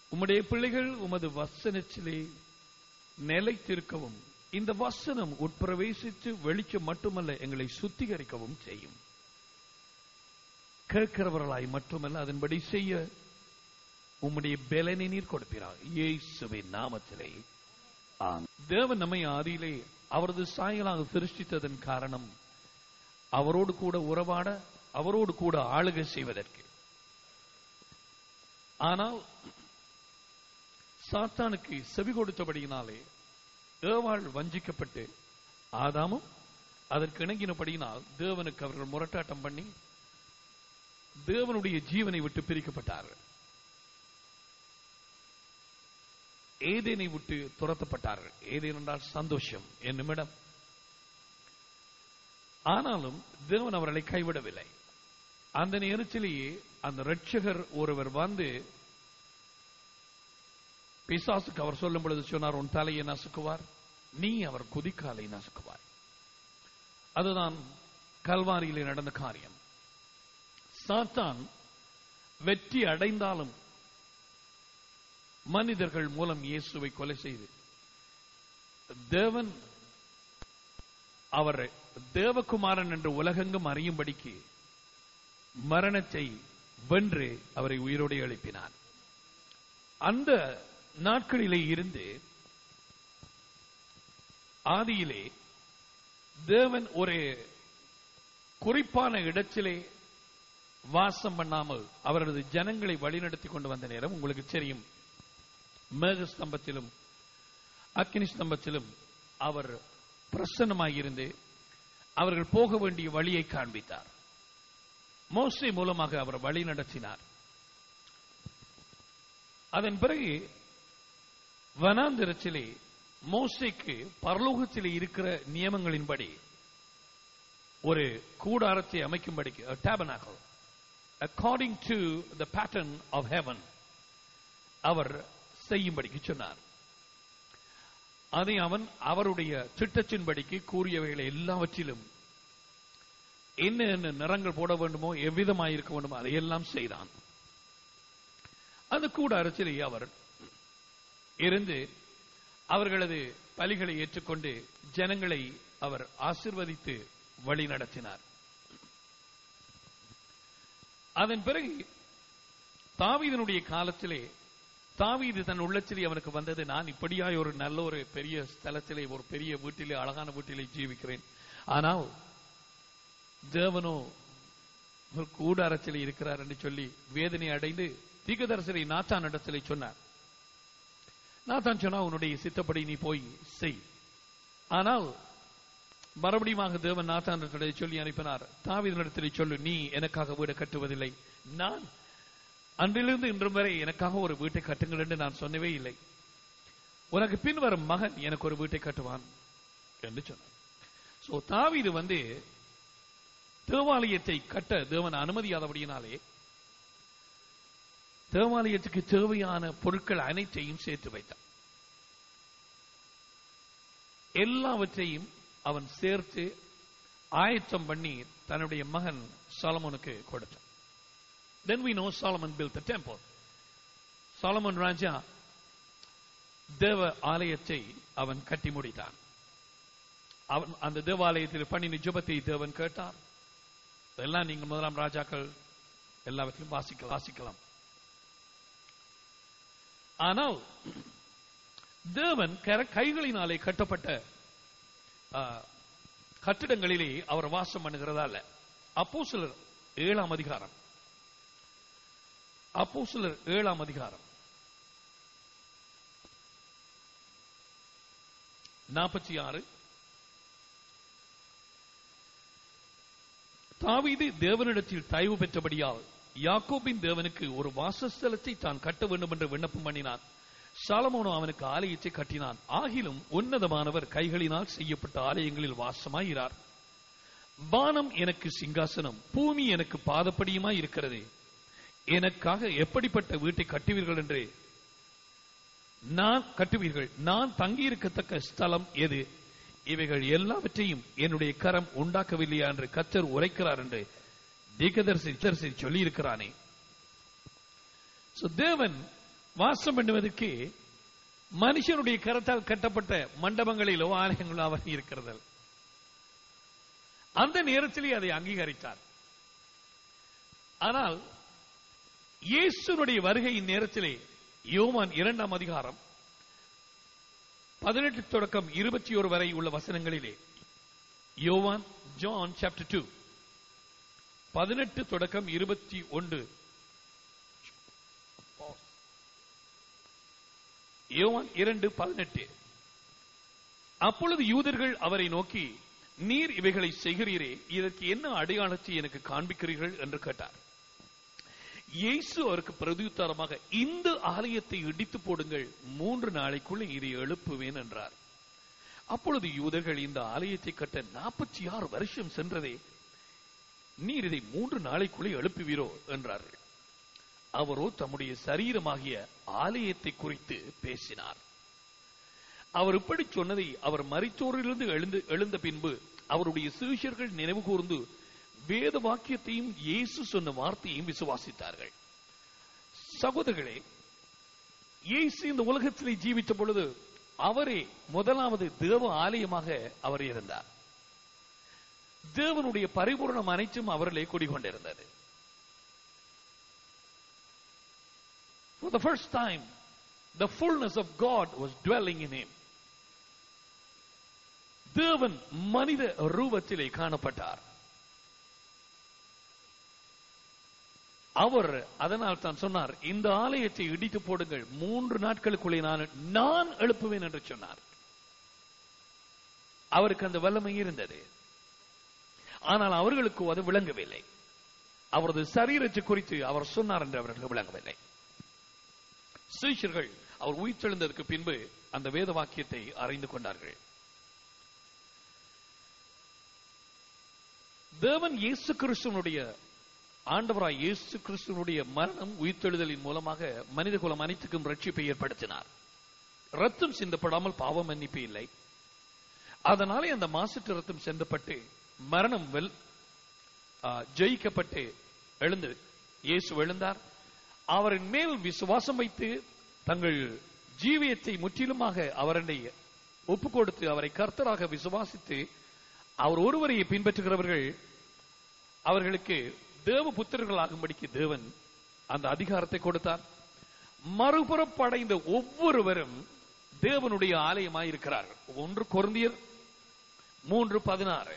உம்முடைய பிள்ளைகள் உமது வசனத்திலே நிலைத்திருக்கவும் இந்த வசனம் உட்பிரவேசித்து வெளிச்சம் மட்டுமல்ல எங்களை சுத்திகரிக்கவும் செய்யும் கேட்கிறவர்களாய் மட்டுமல்ல அதன்படி செய்ய உம்முடைய பலனை நீர் கொடுப்பீராக இயேசுவின் நாமத்திலே ஆமென். தேவன் நம்மை ஆதியிலே அவரது சாயலாக சிருஷ்டித்ததன் காரணம் அவரோடு கூட உறவாட அவரோடு கூட ஆளுகை செய்வதற்கு ஆனால் சாத்தானுக்கு செவி கொடுத்தபடியினாலே ஏவாள் வஞ்சிக்கப்பட்டு ஆதாமும் அதற்கு இணங்கினபடியினால் தேவனுக்கு அவர்கள் முரட்டாட்டம் பண்ணி தேவனுடைய ஜீவனை விட்டு பிரிக்கப்பட்டார்கள் ஏதேனை விட்டு துரத்தப்பட்டார்கள் ஏதேன் என்றால் சந்தோஷம் என்னுமிடம் ஆனாலும் தேவன் அவர்களை கைவிடவில்லை அந்த நேரத்திலேயே அந்த ரட்சகர் ஒருவர் வந்து பிசாசுக்கு அவர் சொல்லும் பொழுது சொன்னார் உன் தலையை நசுக்குவார் நீ அவர் குதிக்காலை நசுக்குவார் அதுதான் கல்வாரியிலே நடந்த காரியம் சாத்தான் வெற்றி அடைந்தாலும் மனிதர்கள் மூலம் இயேசுவை கொலை செய்து தேவன் அவர் தேவகுமாரன் என்று உலகெங்கும் அறியும்படிக்கு மரணத்தை வென்று அவரை உயிரோடு எழுப்பினார் அந்த நாட்களிலே இருந்து ஆதியிலே தேவன் ஒரு குறிப்பான இடத்திலே வாசம் பண்ணாமல் அவரது ஜனங்களை வழிநடத்தி கொண்டு வந்த நேரம் உங்களுக்கு தெரியும் மேக ஸ்தம்பத்திலும் அக்னி ஸ்தம்பத்திலும் அவர் பிரசன்னமாயிருந்து அவர்கள் போக வேண்டிய வழியை காண்பித்தார் மோசை மூலமாக அவர் வழி நடத்தினார் அதன் பிறகு வனாந்திரத்திலே மோசைக்கு பரலோகத்திலே இருக்கிற நியமங்களின்படி ஒரு கூடாரத்தை அமைக்கும்படிக்கு tabernacle according to the pattern of heaven அவர் செய்யும்படிக்கு சொன்னார் அதை அவன் அவருடைய திட்டத்தின்படிக்கு கூறியவைகளை எல்லாவற்றிலும் என்ன என்ன நிறங்கள் போட வேண்டுமோ எவ்விதமாயிருக்க வேண்டுமோ அதையெல்லாம் செய்தான் அந்த கூடாரத்திலே அவர் இருந்து அவர்களது பலிகளை ஏற்றுக்கொண்டு ஜனங்களை அவர் ஆசிர்வதித்து வழி நடத்தினார் அதன் பிறகு தாவீதனுடைய காலத்திலே தாவீது தன் உள்ளத்திலே அவனுக்கு வந்தது நான் இப்படியாய் ஒரு நல்ல ஒரு பெரிய ஸ்தலத்திலே ஒரு பெரிய வீட்டிலே அழகான வீட்டிலே ஜீவிக்கிறேன் ஆனால் தேவனோ ஒரு கூடாரத்திலே இருக்கிறார் என்று சொல்லி வேதனை அடைந்து தீகதரசரை நாத்தான் இடத்திலே சொன்னார் நாத்தான் சொன்னா உன்னுடைய சித்தப்படி நீ போய் செய் ஆனால் மறுபடியும் தேவன் நாத்தான் சொல்லி அனுப்பினார் தாவீதனிடத்திலே சொல்லு நீ எனக்காக வீடு கட்டுவதில்லை நான் அன்றிலிருந்து இன்றும் வரை எனக்காக ஒரு வீட்டை கட்டுங்கள் என்று நான் சொன்னவே இல்லை உனக்கு பின் வரும் மகன் எனக்கு ஒரு வீட்டை கட்டுவான் என்று சொன்னார் சோ தாவீது வந்து தேவாலயத்தை கட்ட தேவன் அனுமதியாதபடியினாலே தேவாலயத்துக்கு தேவையான பொருட்கள் அனைத்தையும் சேர்த்து வைத்தான் எல்லாவற்றையும் அவன் சேர்த்து ஆயத்தம் பண்ணி தன்னுடைய மகன் சாலமோனுக்கு கொடுத்தான் Then we know Solomon built the temple. Solomon ராஜா தேவ ஆலயத்தை அவன் கட்டி முடித்தான் அவன் அந்த தேவாலயத்தில் பண்ணின ஜுபத்தை தேவன் கேட்டார் எல்லாம் நீங்க முதலாம் ராஜாக்கள் எல்லாவற்றையும் வாசிக்க வாசிக்கலாம் ஆனால் தேவன் கர- கைகளினாலே கட்டப்பட்ட ஆ, கட்டிடங்களிலே அவர் வாசம் பண்ணுகிறதால அப்போ சிலர் ஏழாம் அதிகாரம் அப்போ சிலர் ஏழாம் அதிகாரம் நாற்பத்தி ஆறு தாவீது தேவனிடத்தில் தயவு பெற்றபடியால் யாக்கோபின் தேவனுக்கு ஒரு வாசஸ்தலத்தை தான் கட்ட வேண்டும் என்று விண்ணப்பம் பண்ணினான் சாலமோனோ அவனுக்கு ஆலயத்தை கட்டினான் ஆகிலும் உன்னதமானவர் கைகளினால் செய்யப்பட்ட ஆலயங்களில் வாசமாயிரார் வானம் எனக்கு சிங்காசனம் பூமி எனக்கு பாதப்படியுமாய் இருக்கிறது எனக்காக எப்படிப்பட்ட வீட்டை கட்டுவீர்கள் என்று நான் கட்டுவீர்கள் நான் தங்கியிருக்கத்தக்க ஸ்தலம் எது இவைகள் எல்லாவற்றையும் என்னுடைய கரம் உண்டாக்கவில்லையா என்று கத்தர் உரைக்கிறார் என்று தீகதர்சி தரிசி சொல்லி இருக்கிறானே So, தேவன் வாசம் பண்ணுவதற்கு மனுஷனுடைய கரத்தால் கட்டப்பட்ட மண்டபங்களிலோ ஆலயங்களோ அவர் இருக்கிறது அந்த நேரத்திலே அதை அங்கீகரித்தார் ஆனால் இயேசுனுடைய வருகையின் நேரத்திலே யோவான் இரண்டாம் அதிகாரம் பதினெட்டு தொடக்கம் இருபத்தி ஒரு வரை உள்ள வசனங்களிலே யோவான் ஜான் சாப்டர் டூ பதினெட்டு தொடக்கம் இருபத்தி ஒன்று யோவான் இரண்டு பதினெட்டு அப்பொழுது யூதர்கள் அவரை நோக்கி நீர் இவைகளை செய்கிறீரே இதற்கு என்ன அடையாளத்தை எனக்கு காண்பிக்கிறீர்கள் என்று கேட்டார் இயேசு அவருக்கு பிரதியுத்தரமாக இந்த ஆலயத்தை இடித்து போடுங்கள் மூன்று நாளைக்குள்ள இதை எழுப்புவேன் என்றார் அப்பொழுது யூதர்கள் இந்த ஆலயத்தை கட்ட நாற்பத்தி ஆறு வருஷம் சென்றதே நீர் இதை மூன்று நாளைக்குள்ளே எழுப்புவீரோ என்றார்கள் அவரோ தம்முடைய சரீரமாகிய ஆலயத்தை குறித்து பேசினார் அவர் இப்படி சொன்னதை அவர் மரித்தோரிலிருந்து எழுந்து எழுந்த பின்பு அவருடைய சிறுஷர்கள் நினைவு கூர்ந்து வேத வாக்கியத்தையும் இயேசு சொன்ன வார்த்தையையும் விசுவாசித்தார்கள் சகோதரர்களே இயேசு இந்த உலகத்திலே ஜீவித்த பொழுது அவரே முதலாவது தேவ ஆலயமாக அவர் இருந்தார் தேவனுடைய பரிபூர்ணம் அனைத்தும் அவரிலே குடிகொண்டிருந்தது For the first time, the fullness of God was dwelling in him. தேவன் மனித ரூபத்திலே காணப்பட்டார் அவர் அதனால் தான் சொன்னார் இந்த ஆலயத்தை இடித்து போடுங்கள் மூன்று நாட்களுக்குள்ளே நான் நான் எழுப்புவேன் என்று சொன்னார் அவருக்கு அந்த வல்லமை இருந்தது ஆனால் அவர்களுக்கு அது விளங்கவில்லை அவரது சரீரத்தை குறித்து அவர் சொன்னார் என்று அவர்களுக்கு விளங்கவில்லை சீஷர்கள் அவர் உயிர்த்தெழுந்ததற்கு பின்பு அந்த வேத வாக்கியத்தை அறிந்து கொண்டார்கள் தேவன் இயேசு கிறிஸ்துவனுடைய ஆண்டவராய் இயேசு கிறிஸ்துவனுடைய மரணம் உயிர்த்தெழுதலின் மூலமாக மனித குலம் அனைத்துக்கும் ரட்சிப்பை ஏற்படுத்தினார் ரத்தம் சிந்தப்படாமல் பாவம் மன்னிப்பு இல்லை அதனாலே அந்த மாசற்ற ரத்தம் சிந்தப்பட்டு மரணம் வெல் ஆ, ஜெயிக்கப்பட்டு எழுந்து இயேசு எழுந்தார் அவரின் மேல் விசுவாசம் வைத்து தங்கள் ஜீவியத்தை முற்றிலுமாக அவருடைய ஒப்பு கொடுத்து அவரை கர்த்தராக விசுவாசித்து அவர் ஒருவரையே பின்பற்றுகிறவர்கள் அவர்களுக்கு தேவ புத்திரர்களாகும்படிக்கு தேவன் அந்த அதிகாரத்தை கொடுத்தார் மறுபுறப்படைந்த ஒவ்வொருவரும் தேவனுடைய ஆலயமாய் இருக்கிறார்கள் ஒன்று கொருந்தியர் மூன்று பதினாறு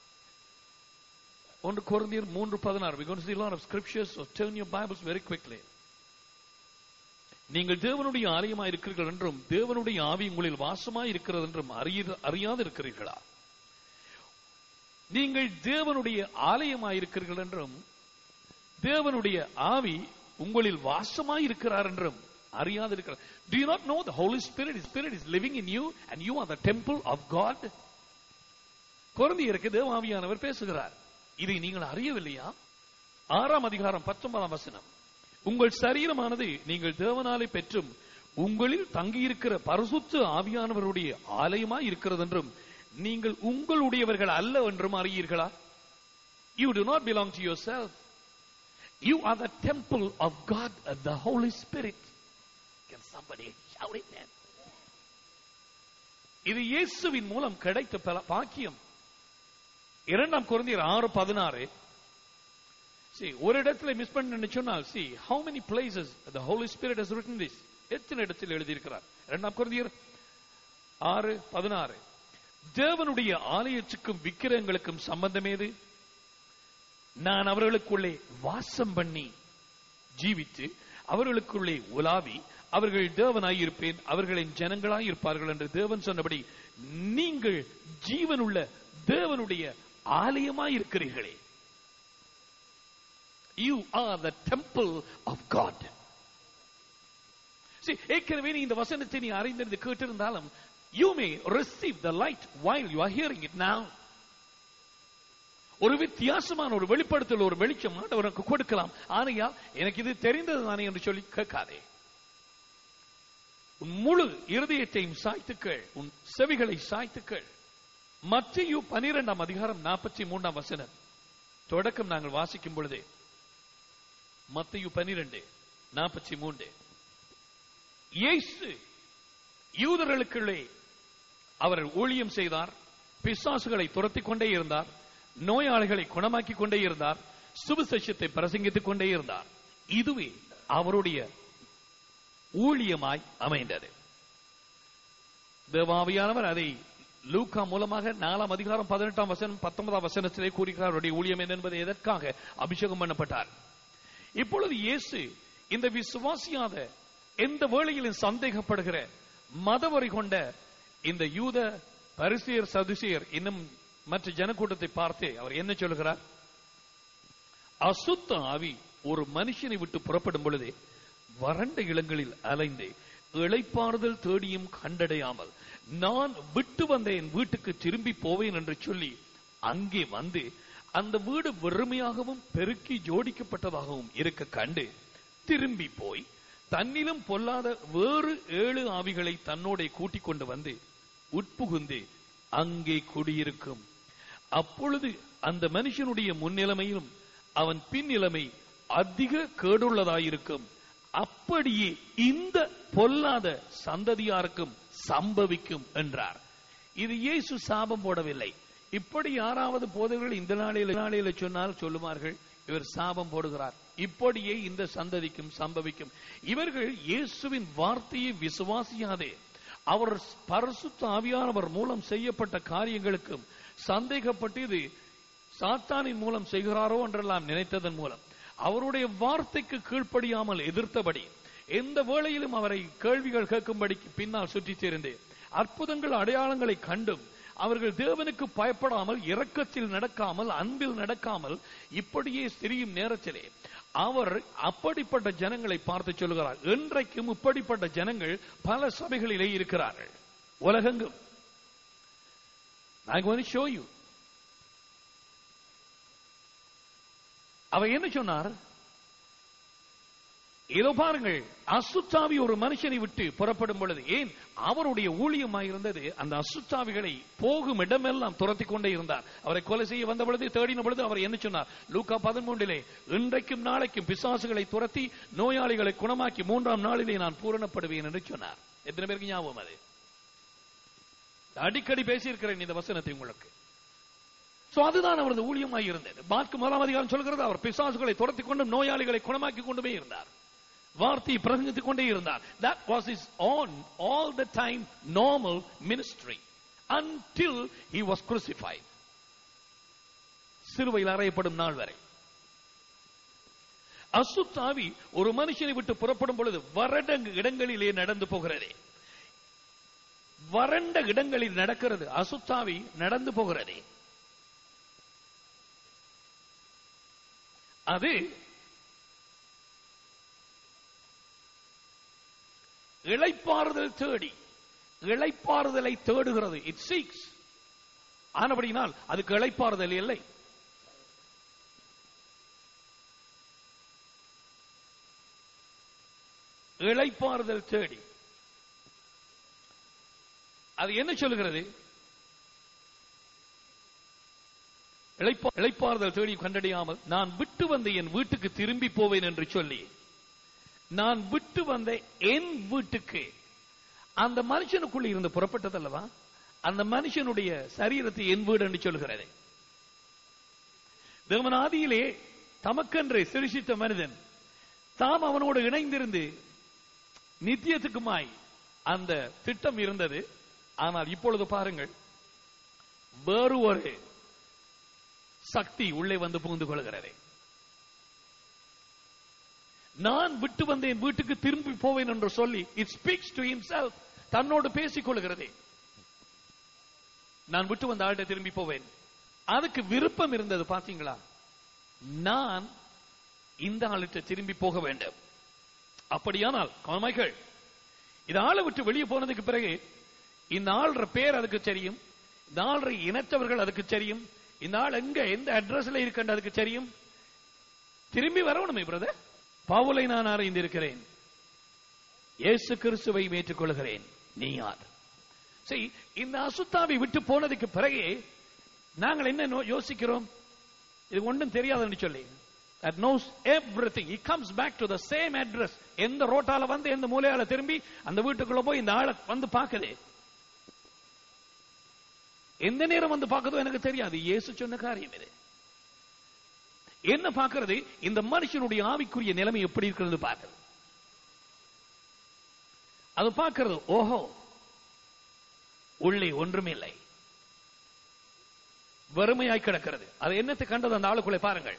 ஒன்று கொருந்தியர் மூன்று பதினாறு we going to see a lot of scriptures so turn your bibles very quickly நீங்கள் தேவனுடைய ஆலயமாய் இருக்கிறீர்கள் என்றும் தேவனுடைய ஆவி உங்களில் வாசமாய் இருக்கிறது என்றும் அறிய அறியாது இருக்கிறீர்களா நீங்கள் தேவனுடைய ஆலயமாய் இருக்கிறீர்கள் என்றும் தேவனுடைய ஆவி உங்களில் வாசமாய் இருக்கிறார் என்றும் அறியாது இருக்கிறார் do you not know the holy spirit is spirit is living in you and you are the temple of god கொரிந்தியருக்கு தேவ ஆவியானவர் பேசுகிறார் இதை நீங்கள் அறியவில்லையா ஆறாம் அதிகாரம் பத்தொன்பதாம் வசனம் உங்கள் சரீரமானது நீங்கள் தேவனாலே பெற்றும் உங்களில் தங்கியிருக்கிற பரிசுத்த ஆவியானவருடைய ஆலயமாய் இருக்கிறது என்றும் நீங்கள் உங்களுடையவர்கள் அல்ல என்றும் அறியீர்களா you do not belong to yourself you are the temple of god the holy spirit can somebody shout it man இது இயேசுவின் மூலம் கிடைத்த பல- பாக்கியம் இரண்டாம் குழந்தையர் ஆறு பதினாறு See, ஒரு இடத்துல மிஸ் பண்ணு சொன்னால் see how many places the holy spirit has written this எத்தனை இடத்தில் எழுதியிருக்கிறார் இரண்டாம் குழந்தையர் ஆறு பதினாறு தேவனுடைய ஆலயத்துக்கும் விக்கிரகங்களுக்கும் சம்பந்தம் ஏது நான் அவர்களுக்குள்ளே வாசம் பண்ணி ஜீவித்து அவர்களுக்குள்ளே உலாவி அவர்கள் தேவனாயிருப்பேன் அவர்களின் ஜனங்களாய் இருப்பார்கள் என்று தேவன் சொன்னபடி நீங்கள் ஜீவனுள்ள தேவனுடைய ஆலயமாய் இருக்கிறீர்களே you are the temple of God See, ஏற்கனவே நீ இந்த வசனத்தை நீ அறிந்திருந்து கேட்டிருந்தாலும் you may receive the light while you are hearing it now ஒரு வித்தியாசமான ஒரு வெளிப்படுத்தல் ஒரு வெளிச்சம் ஆண்டவருக்கு கொடுக்கலாம் ஆனையால் எனக்கு இது தெரிந்தது தானே என்று சொல்லி கேட்காதே உன் முழு இருதயத்தையும் சாய்த்துக்கள் உன் செவிகளை சாய்த்துக்கள் மத்திய பனிரெண்டாம் அதிகாரம் நாற்பத்தி மூன்றாம் வசனம் தொடக்கம் நாங்கள் வாசிக்கும் பொழுதே மத்திய பனிரெண்டு நாற்பத்தி மூன்று இயேசு யூதர்களுக்குள்ளே அவர் ஊழியம் செய்தார் பிசாசுகளை துரத்திக் கொண்டே இருந்தார் நோயாளிகளை குணமாக்கிக் கொண்டே இருந்தார் சுவிசேஷத்தை பிரசங்கித்துக் கொண்டே இருந்தார் இதுவே அவருடைய ஊழியமாய் அமைந்தது தேவாவியானவர் அதை லூக்கா மூலமாக நாலாம் அதிகாரம் பதினெட்டாம் வசனம் பத்தொன்பதாம் வசனத்திலே கூறுகிறார் அவருடைய ஊழியம் என்ன என்பதை எதற்காக அபிஷேகம் பண்ணப்பட்டார் இப்பொழுது இயேசு இந்த விசுவாசியாத எந்த வேளையிலும் சந்தேகப்படுகிற மதவரி கொண்ட இந்த யூத பரிசியர் சதுசியர் இன்னும் மற்ற ஜனக்கூட்டத்தை பார்த்து அவர் என்ன சொல்கிறார் அசுத்த ஆவி ஒரு மனுஷனை விட்டு புறப்படும் பொழுது வறண்ட இளங்களில் அலைந்து இளைப்பாறுதல் தேடியும் கண்டடையாமல் நான் விட்டு வந்த என் வீட்டுக்கு திரும்பி போவேன் என்று சொல்லி அங்கே வந்து அந்த வீடு வெறுமையாகவும் பெருக்கி ஜோடிக்கப்பட்டதாகவும் இருக்க கண்டு திரும்பி போய் தன்னிலும் பொல்லாத வேறு ஏழு ஆவிகளை தன்னோட கூட்டிக் கொண்டு வந்து உட்புகுந்து அங்கே குடியிருக்கும் அப்பொழுது அந்த மனுஷனுடைய முன்னிலைமையிலும் அவன் பின்னிலைமை அதிக கேடுள்ளதாயிருக்கும் அப்படியே இந்த பொல்லாத சந்ததியாருக்கும் சம்பவிக்கும் என்றார் இது இயேசு சாபம் போடவில்லை இப்படி யாராவது போதவர்கள் இந்த நாளில் நாளில சொன்னால் சொல்லுவார்கள் இவர் சாபம் போடுகிறார் இப்படியே இந்த சந்ததிக்கும் சம்பவிக்கும் இவர்கள் இயேசுவின் வார்த்தையை விசுவாசியாதே அவர் பரிசுத்த ஆவியானவர் மூலம் செய்யப்பட்ட காரியங்களுக்கும் சந்தேகப்பட்டு இது சாத்தானின் மூலம் செய்கிறாரோ என்றெல்லாம் நினைத்ததன் மூலம் அவருடைய வார்த்தைக்கு கீழ்ப்படியாமல் எதிர்த்தபடி எந்த வேளையிலும் அவரை கேள்விகள் கேட்கும்படி பின்னால் சுற்றித் திரிந்து அற்புதங்கள் அடையாளங்களை கண்டும் அவர்கள் தேவனுக்கு பயப்படாமல் இரக்கத்தில் நடக்காமல் அன்பில் நடக்காமல் இப்படியே திரியும் நேரத்திலே அவர் அப்படிப்பட்ட ஜனங்களை பார்த்து சொல்கிறார் இன்றைக்கும் இப்படிப்பட்ட ஜனங்கள் பல சபைகளிலே இருக்கிறார்கள் உலகெங்கும் I'm going to show you. அவர் என்ன சொன்னார் இதோ பாருங்கள் அசுத்தாவி ஒரு மனுஷனை விட்டு புறப்படும் பொழுது ஏன் அவருடைய ஊழியமாய் இருந்தது அந்த அசுத்தாவிகளை போகும் இடமெல்லாம் துரத்தி கொண்டே இருந்தார் அவரை கொலை செய்ய வந்த பொழுது தேடின பொழுது அவர் என்ன சொன்னார் லூக்கா பதிமூன்றிலே இன்றைக்கும் நாளைக்கும் பிசாசுகளை துரத்தி நோயாளிகளை குணமாக்கி மூன்றாம் நாளிலே நான் பூரணப்படுவேன் என்று சொன்னார் எத்தனை பேருக்கு ஞாபகம் அது அடிக்கடி பேசியிருக்கிறேன் இந்த வசனத்தை உங்களுக்கு சோ அதுதான் அவரது ஊழியமாய் இருந்தது மார்க்கு முதலாம் அதிகாரம் சொல்கிறது அவர் பிசாசுகளை துரத்தி கொண்டும் நோயாளிகளை குணமாக்கி கொண்டுமே இருந்தார் வார்த்தையை பிரசங்கித்துக் கொண்டே இருந்தார் that was is on all the time normal ministry until he was crucified சிலுவையில் அறையப்படும் நாள் வரை அசுத்தாவி ஒரு மனுஷனை விட்டு புறப்படும் பொழுது வறண்ட இடங்களிலே நடந்து போகிறதே வறண்ட இடங்களில் நடக்கிறது அசுத்தாவி நடந்து போகிறதே அது இளைப்பாறுதல் தேடி இளைப்பாறுதலை தேடுகிறது இட் சீக்ஸ் ஆனபடினால் அதுக்கு இளைப்பாறுதல் இல்லை இளைப்பாறுதல் தேடி அது என்ன சொல்லுகிறது இளைப்பா- இளைப்பாறுதல் தேடி கண்டடையாமல் நான் விட்டு வந்த என் வீட்டுக்கு திரும்பி போவேன் என்று சொல்லி நான் விட்டு வந்த என் வீட்டுக்கு அந்த மனுஷனுக்குள்ள இருந்து புறப்பட்டது அல்லவா அந்த மனுஷனுடைய சரீரத்தை என் வீடு என்று சொல்கிறது தேவன் ஆதியிலே தமக்கென்று சிருஷித்த மனிதன் தாம் அவனோடு இணைந்திருந்து நித்தியத்துக்குமாய் அந்த திட்டம் இருந்தது ஆனால் இப்பொழுது பாருங்கள் வேறு ஒரு சக்தி உள்ளே வந்து புகுந்து கொள்கிறது நான் விட்டு வந்தேன் வீட்டுக்கு திரும்பி போவேன் என்று சொல்லி இட் ஸ்பீக்ஸ் டு himself தன்னோடு பேசிக் கொள்கிறதே நான் விட்டு வந்த ஆள்கிட்ட திரும்பி போவேன் அதுக்கு விருப்பம் இருந்தது பாத்தீங்களா நான் இந்த ஆள்கிட்ட திரும்பி போக வேண்டும் அப்படியானால் மைக்கேல் இந்த ஆளை விட்டு வெளியே போனதுக்கு பிறகு இந்த ஆள்ற பேர் அதுக்கு தெரியும் இந்த ஆள்ற இனத்தவர்கள் அதுக்கு தெரியும் இந்த ஆள் எங்க எந்த அட்ரஸ்ல இருக்கன்ற அதுக்கு தெரியும் திரும்பி வரணுமே பிரதர் பவுலை நான் அறிந்திருக்கிறேன் இயேசு கிறிஸ்துவை ஏற்றுக்கொள்கிறேன் நீ யார் சரி இந்த அசுத்தாவை விட்டு போனதுக்கு பிறகு நாங்கள் என்ன நோ- யோசிக்கிறோம் இது ஒன்றும் தெரியாதுன்னு சொல்லி that knows everything he comes back to the same address எந்த ரோட்டால வந்து எந்த மூலையால திரும்பி அந்த வீட்டுக்குள்ள போய் இந்த ஆளை வந்து பாக்குது எந்த நேரம் வந்து பார்க்கதோ எனக்கு தெரியாது இயேசு சொன்ன காரியம் இது என்ன பார்க்கிறது இந்த மனுஷனுடைய ஆவிக்குரிய நிலைமை எப்படி இருக்கிறது பார்க்கிறது அது பார்க்கிறது ஓஹோ உள்ளே ஒன்றுமில்லை வறுமையாய் கிடக்கிறது அது என்னத்தை கண்டது அந்த ஆளுக்குள்ளே பாருங்கள்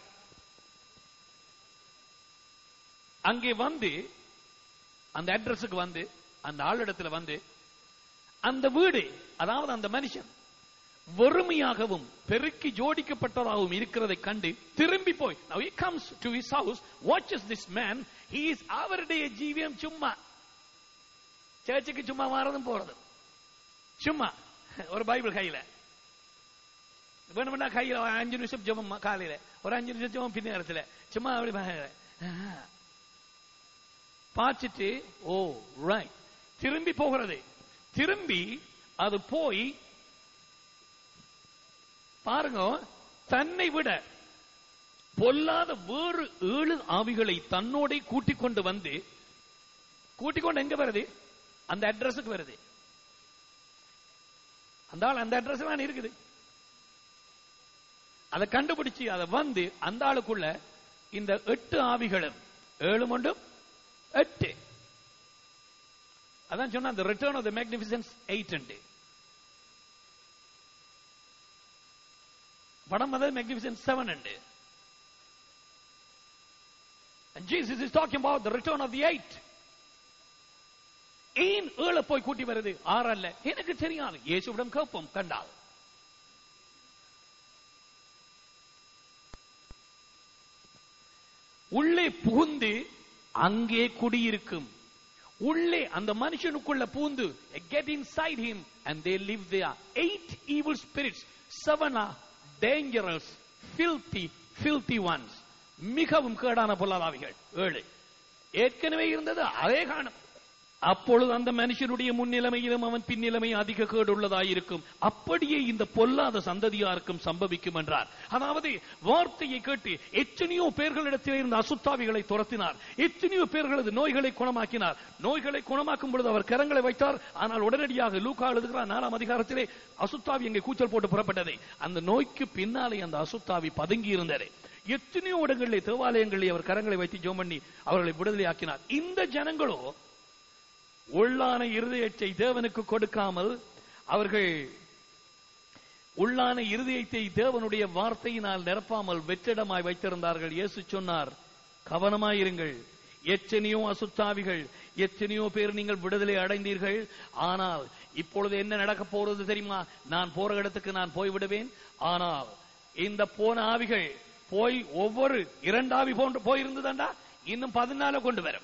அங்கே வந்து அந்த அட்ரஸுக்கு வந்து அந்த ஆளிடத்துல வந்து அந்த வீடு அதாவது அந்த மனுஷன் வறுமையாகவும் பெருக்கி ஜோடிக்கப்பட்டதாகவும் இருக்கிறதை கண்டு திரும்பி போய் now he comes to his house watches this man he is அவருடைய ஜீவியம் சும்மா சர்ச்சுக்கு சும்மா வரதும் போறது சும்மா ஒரு பைபிள் கையில வேணும்னா கையில ஒரு அஞ்சு நிமிஷம் ஜெபம் காலையில ஒரு அஞ்சு நிமிஷம் ஜெபம் பின்னேரத்துல சும்மா அப்படி பா- பார்த்துட்டு ஓ ரைட் திரும்பி போகிறது திரும்பி அது போய் பாருங்க தன்னை விட பொல்லாத வேறு ஏழு ஆவிகளை தன்னோட கூட்டிக் கொண்டு வந்து கூட்டிக் கொண்டு எங்க வருது அந்த அட்ரஸுக்கு வருது அந்த ஆள் அந்த அட்ரஸ் தான் இருக்குது அதை கண்டுபிடிச்சு அதை வந்து அந்த ஆளுக்குள்ள இந்த எட்டு ஆவிகளும் ஏழு மண்டும் எட்டு அதான் சொன்ன அந்த return of the magnificence eight and படம் வந்து magnificence seven and And Jesus is talking about the return of the eight. ஏன் ஏழை போய் கூட்டி வருது ஆறு அல்ல எனக்கு தெரியாது இயேசுவிடம் கேட்போம் கண்டால் உள்ளே புகுந்து அங்கே குடியிருக்கும் உள்ளே அந்த மனுஷனுக்குள்ள பூந்து get inside him and they live there eight evil spirits seven are dangerous filthy filthy ones மிகவும் கேடான பொல்லாதாவிகள் ஏழு ஏற்கனவே இருந்தது அதே காணும் அப்பொழுது அந்த மனுஷனுடைய முன்னிலைமையிலும் அவன் பின்னிலைமை அதிக கேடுள்ளதாயிருக்கும் அப்படியே இந்த பொல்லாத சந்ததியாருக்கும் சம்பவிக்கும் என்றார் அதாவது வார்த்தையை கேட்டு எத்தனையோ பேர்களிடத்தில் இருந்த அசுத்தாவிகளை துரத்தினார் எத்தனையோ பேர்களது நோய்களை குணமாக்கினார் நோய்களை குணமாக்கும் பொழுது அவர் கரங்களை வைத்தார் ஆனால் உடனடியாக லூக்கா எழுதுகிறார் நாலாம் அதிகாரத்திலே அசுத்தாவி எங்கே கூச்சல் போட்டு புறப்பட்டது அந்த நோய்க்கு பின்னாலே அந்த அசுத்தாவி பதுங்கி இருந்தது எத்தனையோ இடங்களிலே தேவாலயங்களிலே அவர் கரங்களை வைத்து ஜோம் பண்ணி அவர்களை விடுதலை ஆக்கினார் இந்த ஜனங்களோ உள்ளான இருதயத்தை தேவனுக்கு கொடுக்காமல் அவர்கள் உள்ளான இருதயத்தை தேவனுடைய வார்த்தையினால் நிரப்பாமல் வெற்றிடமாய் வைத்திருந்தார்கள் இயேசு சொன்னார் கவனமாயிருங்கள் எத்தனையோ அசுத்தாவிகள் எத்தனையோ பேர் நீங்கள் விடுதலை அடைந்தீர்கள் ஆனால் இப்பொழுது என்ன நடக்க போறது தெரியுமா நான் போற இடத்துக்கு நான் போய் விடுவேன் ஆனால் இந்த போன ஆவிகள் போய் ஒவ்வொரு இரண்டாவி போன்று போயிருந்ததண்டா இன்னும் பதினால கொண்டு வரும்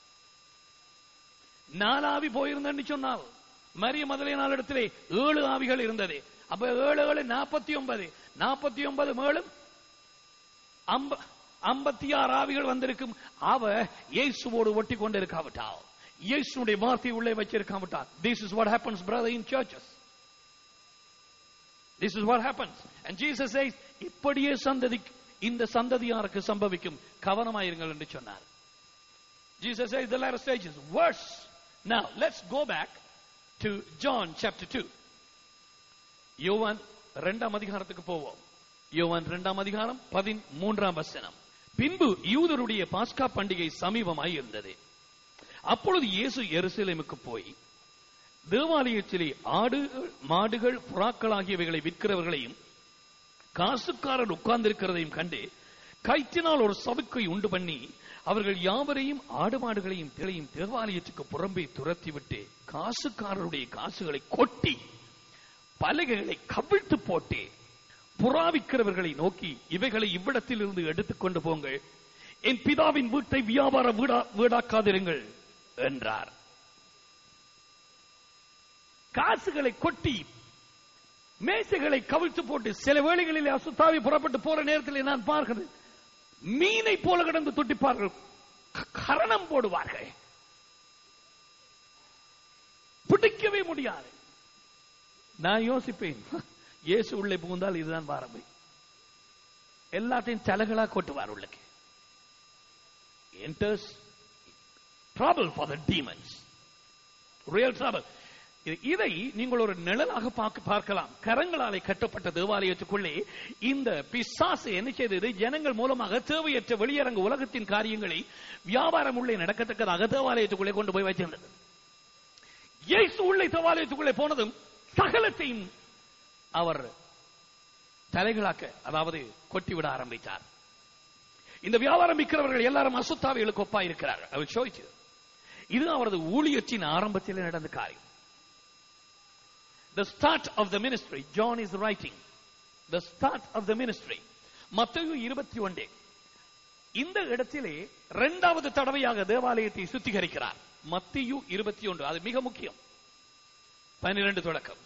நாலாவி போயிருந்தன்னு சொன்னால் மரிய முதலே நாள் இடத்திலே ஏழு ஆவிகள் இருந்தது அப்ப ஏழு ஏழு நாற்பத்தி ஒன்பது நாற்பத்தி ஒன்பது மேலும் அம்ப- ஐம்பத்தி ஆறு ஆவிகள் வந்திருக்கும் அவ இயேசுவோடு ஒட்டி கொண்டிருக்காவிட்டால் இயேசுடைய வார்த்தை உள்ளே வச்சிருக்காவிட்டால் this is what happens brother in churches this is what happens and jesus says இப்படியே சந்ததி இந்த சந்ததியாருக்கு சம்பவிக்கும் கவனமாயிருங்கள் என்று சொன்னார் Jesus says the latter stages. Worse. Now, let's go back to John chapter 2. யோவான் இரண்டாம் அதிகாரத்துக்கு போவோம் யோவான் இரண்டாம் அதிகாரம் பதிமூன்றாம் வசனம் பின்பு யூதருடைய பாஸ்கா பண்டிகை சமீபமாய் இருந்தது அப்பொழுது இயேசு எருசலேமுக்கு போய் தேவாலயத்திலே ஆடு மாடுகள் புறாக்கள் ஆகியவைகளை விற்கிறவர்களையும் காசுக்காரர் உட்கார்ந்திருக்கிறதையும் கண்டு கயிற்றினால் ஒரு சவுக்கை உண்டு பண்ணி அவர்கள் யாவரையும் ஆடு மாடுகளையும் திளையும் தேவாலயத்துக்கு புறம்பே துரத்திவிட்டு காசுக்காரருடைய காசுகளை கொட்டி பலகைகளை கவிழ்த்து போட்டு புறாவிக்கிறவர்களை நோக்கி இவைகளை இவ்விடத்தில் இருந்து எடுத்துக்கொண்டு போங்கள் என் பிதாவின் வீட்டை வியாபார வீடா வீடாக்காதிருங்கள் என்றார் காசுகளை கொட்டி மேசைகளை கவிழ்த்து போட்டு சில வேளைகளில் அசுத்தாவி புறப்பட்டு போற நேரத்தில் நான் பார்க்கிறேன் மீனை போல கிடந்து துட்டிப்பார்கள் க- கரணம் போடுவார்கள் பிடிக்கவே முடியாது நான் யோசிப்பேன் இயேசு உள்ளே புகுந்தால் இதுதான் பாரம்பரி எல்லாத்தையும் தலைகளா கொட்டுவார் உள்ளக்கு enters trouble for the demons. Real trouble. இது- இதை நீங்கள் ஒரு நிழலாக பார்க்க பார்க்கலாம் கரங்களாலே கட்டப்பட்ட தேவாலயத்துக்குள்ளே இந்த பிசாசு என்ன செய்தது ஜனங்கள் மூலமாக தேவையற்ற வெளியரங்க உலகத்தின் காரியங்களை வியாபாரம் உள்ளே நடக்கத்தக்கதாக தேவாலயத்துக்குள்ளே கொண்டு போய் வைத்திருந்தது இயேசு உள்ளே தேவாலயத்துக்குள்ளே போனதும் சகலத்தையும் அவர் தலைகளாக்க அதாவது கொட்டிவிட ஆரம்பித்தார் இந்த வியாபாரம் விற்கிறவர்கள் எல்லாரும் அசுத்தாவிகளுக்கு ஒப்பா இருக்கிறார்கள் அவர் சோதிச்சு இது அவரது ஊழியத்தின் ஆரம்பத்தில் நடந்த காரியம் the start of the ministry john is writing the start of the ministry மத்தேயு இருபத்தி ஒன்றே இந்த இடத்திலே இரண்டாவது தடவையாக தேவாலயத்தை சுத்திகரிக்கிறார் மத்தியு இருபத்தி ஒன்று அது மிக முக்கியம் பன்னிரண்டு தொடக்கம்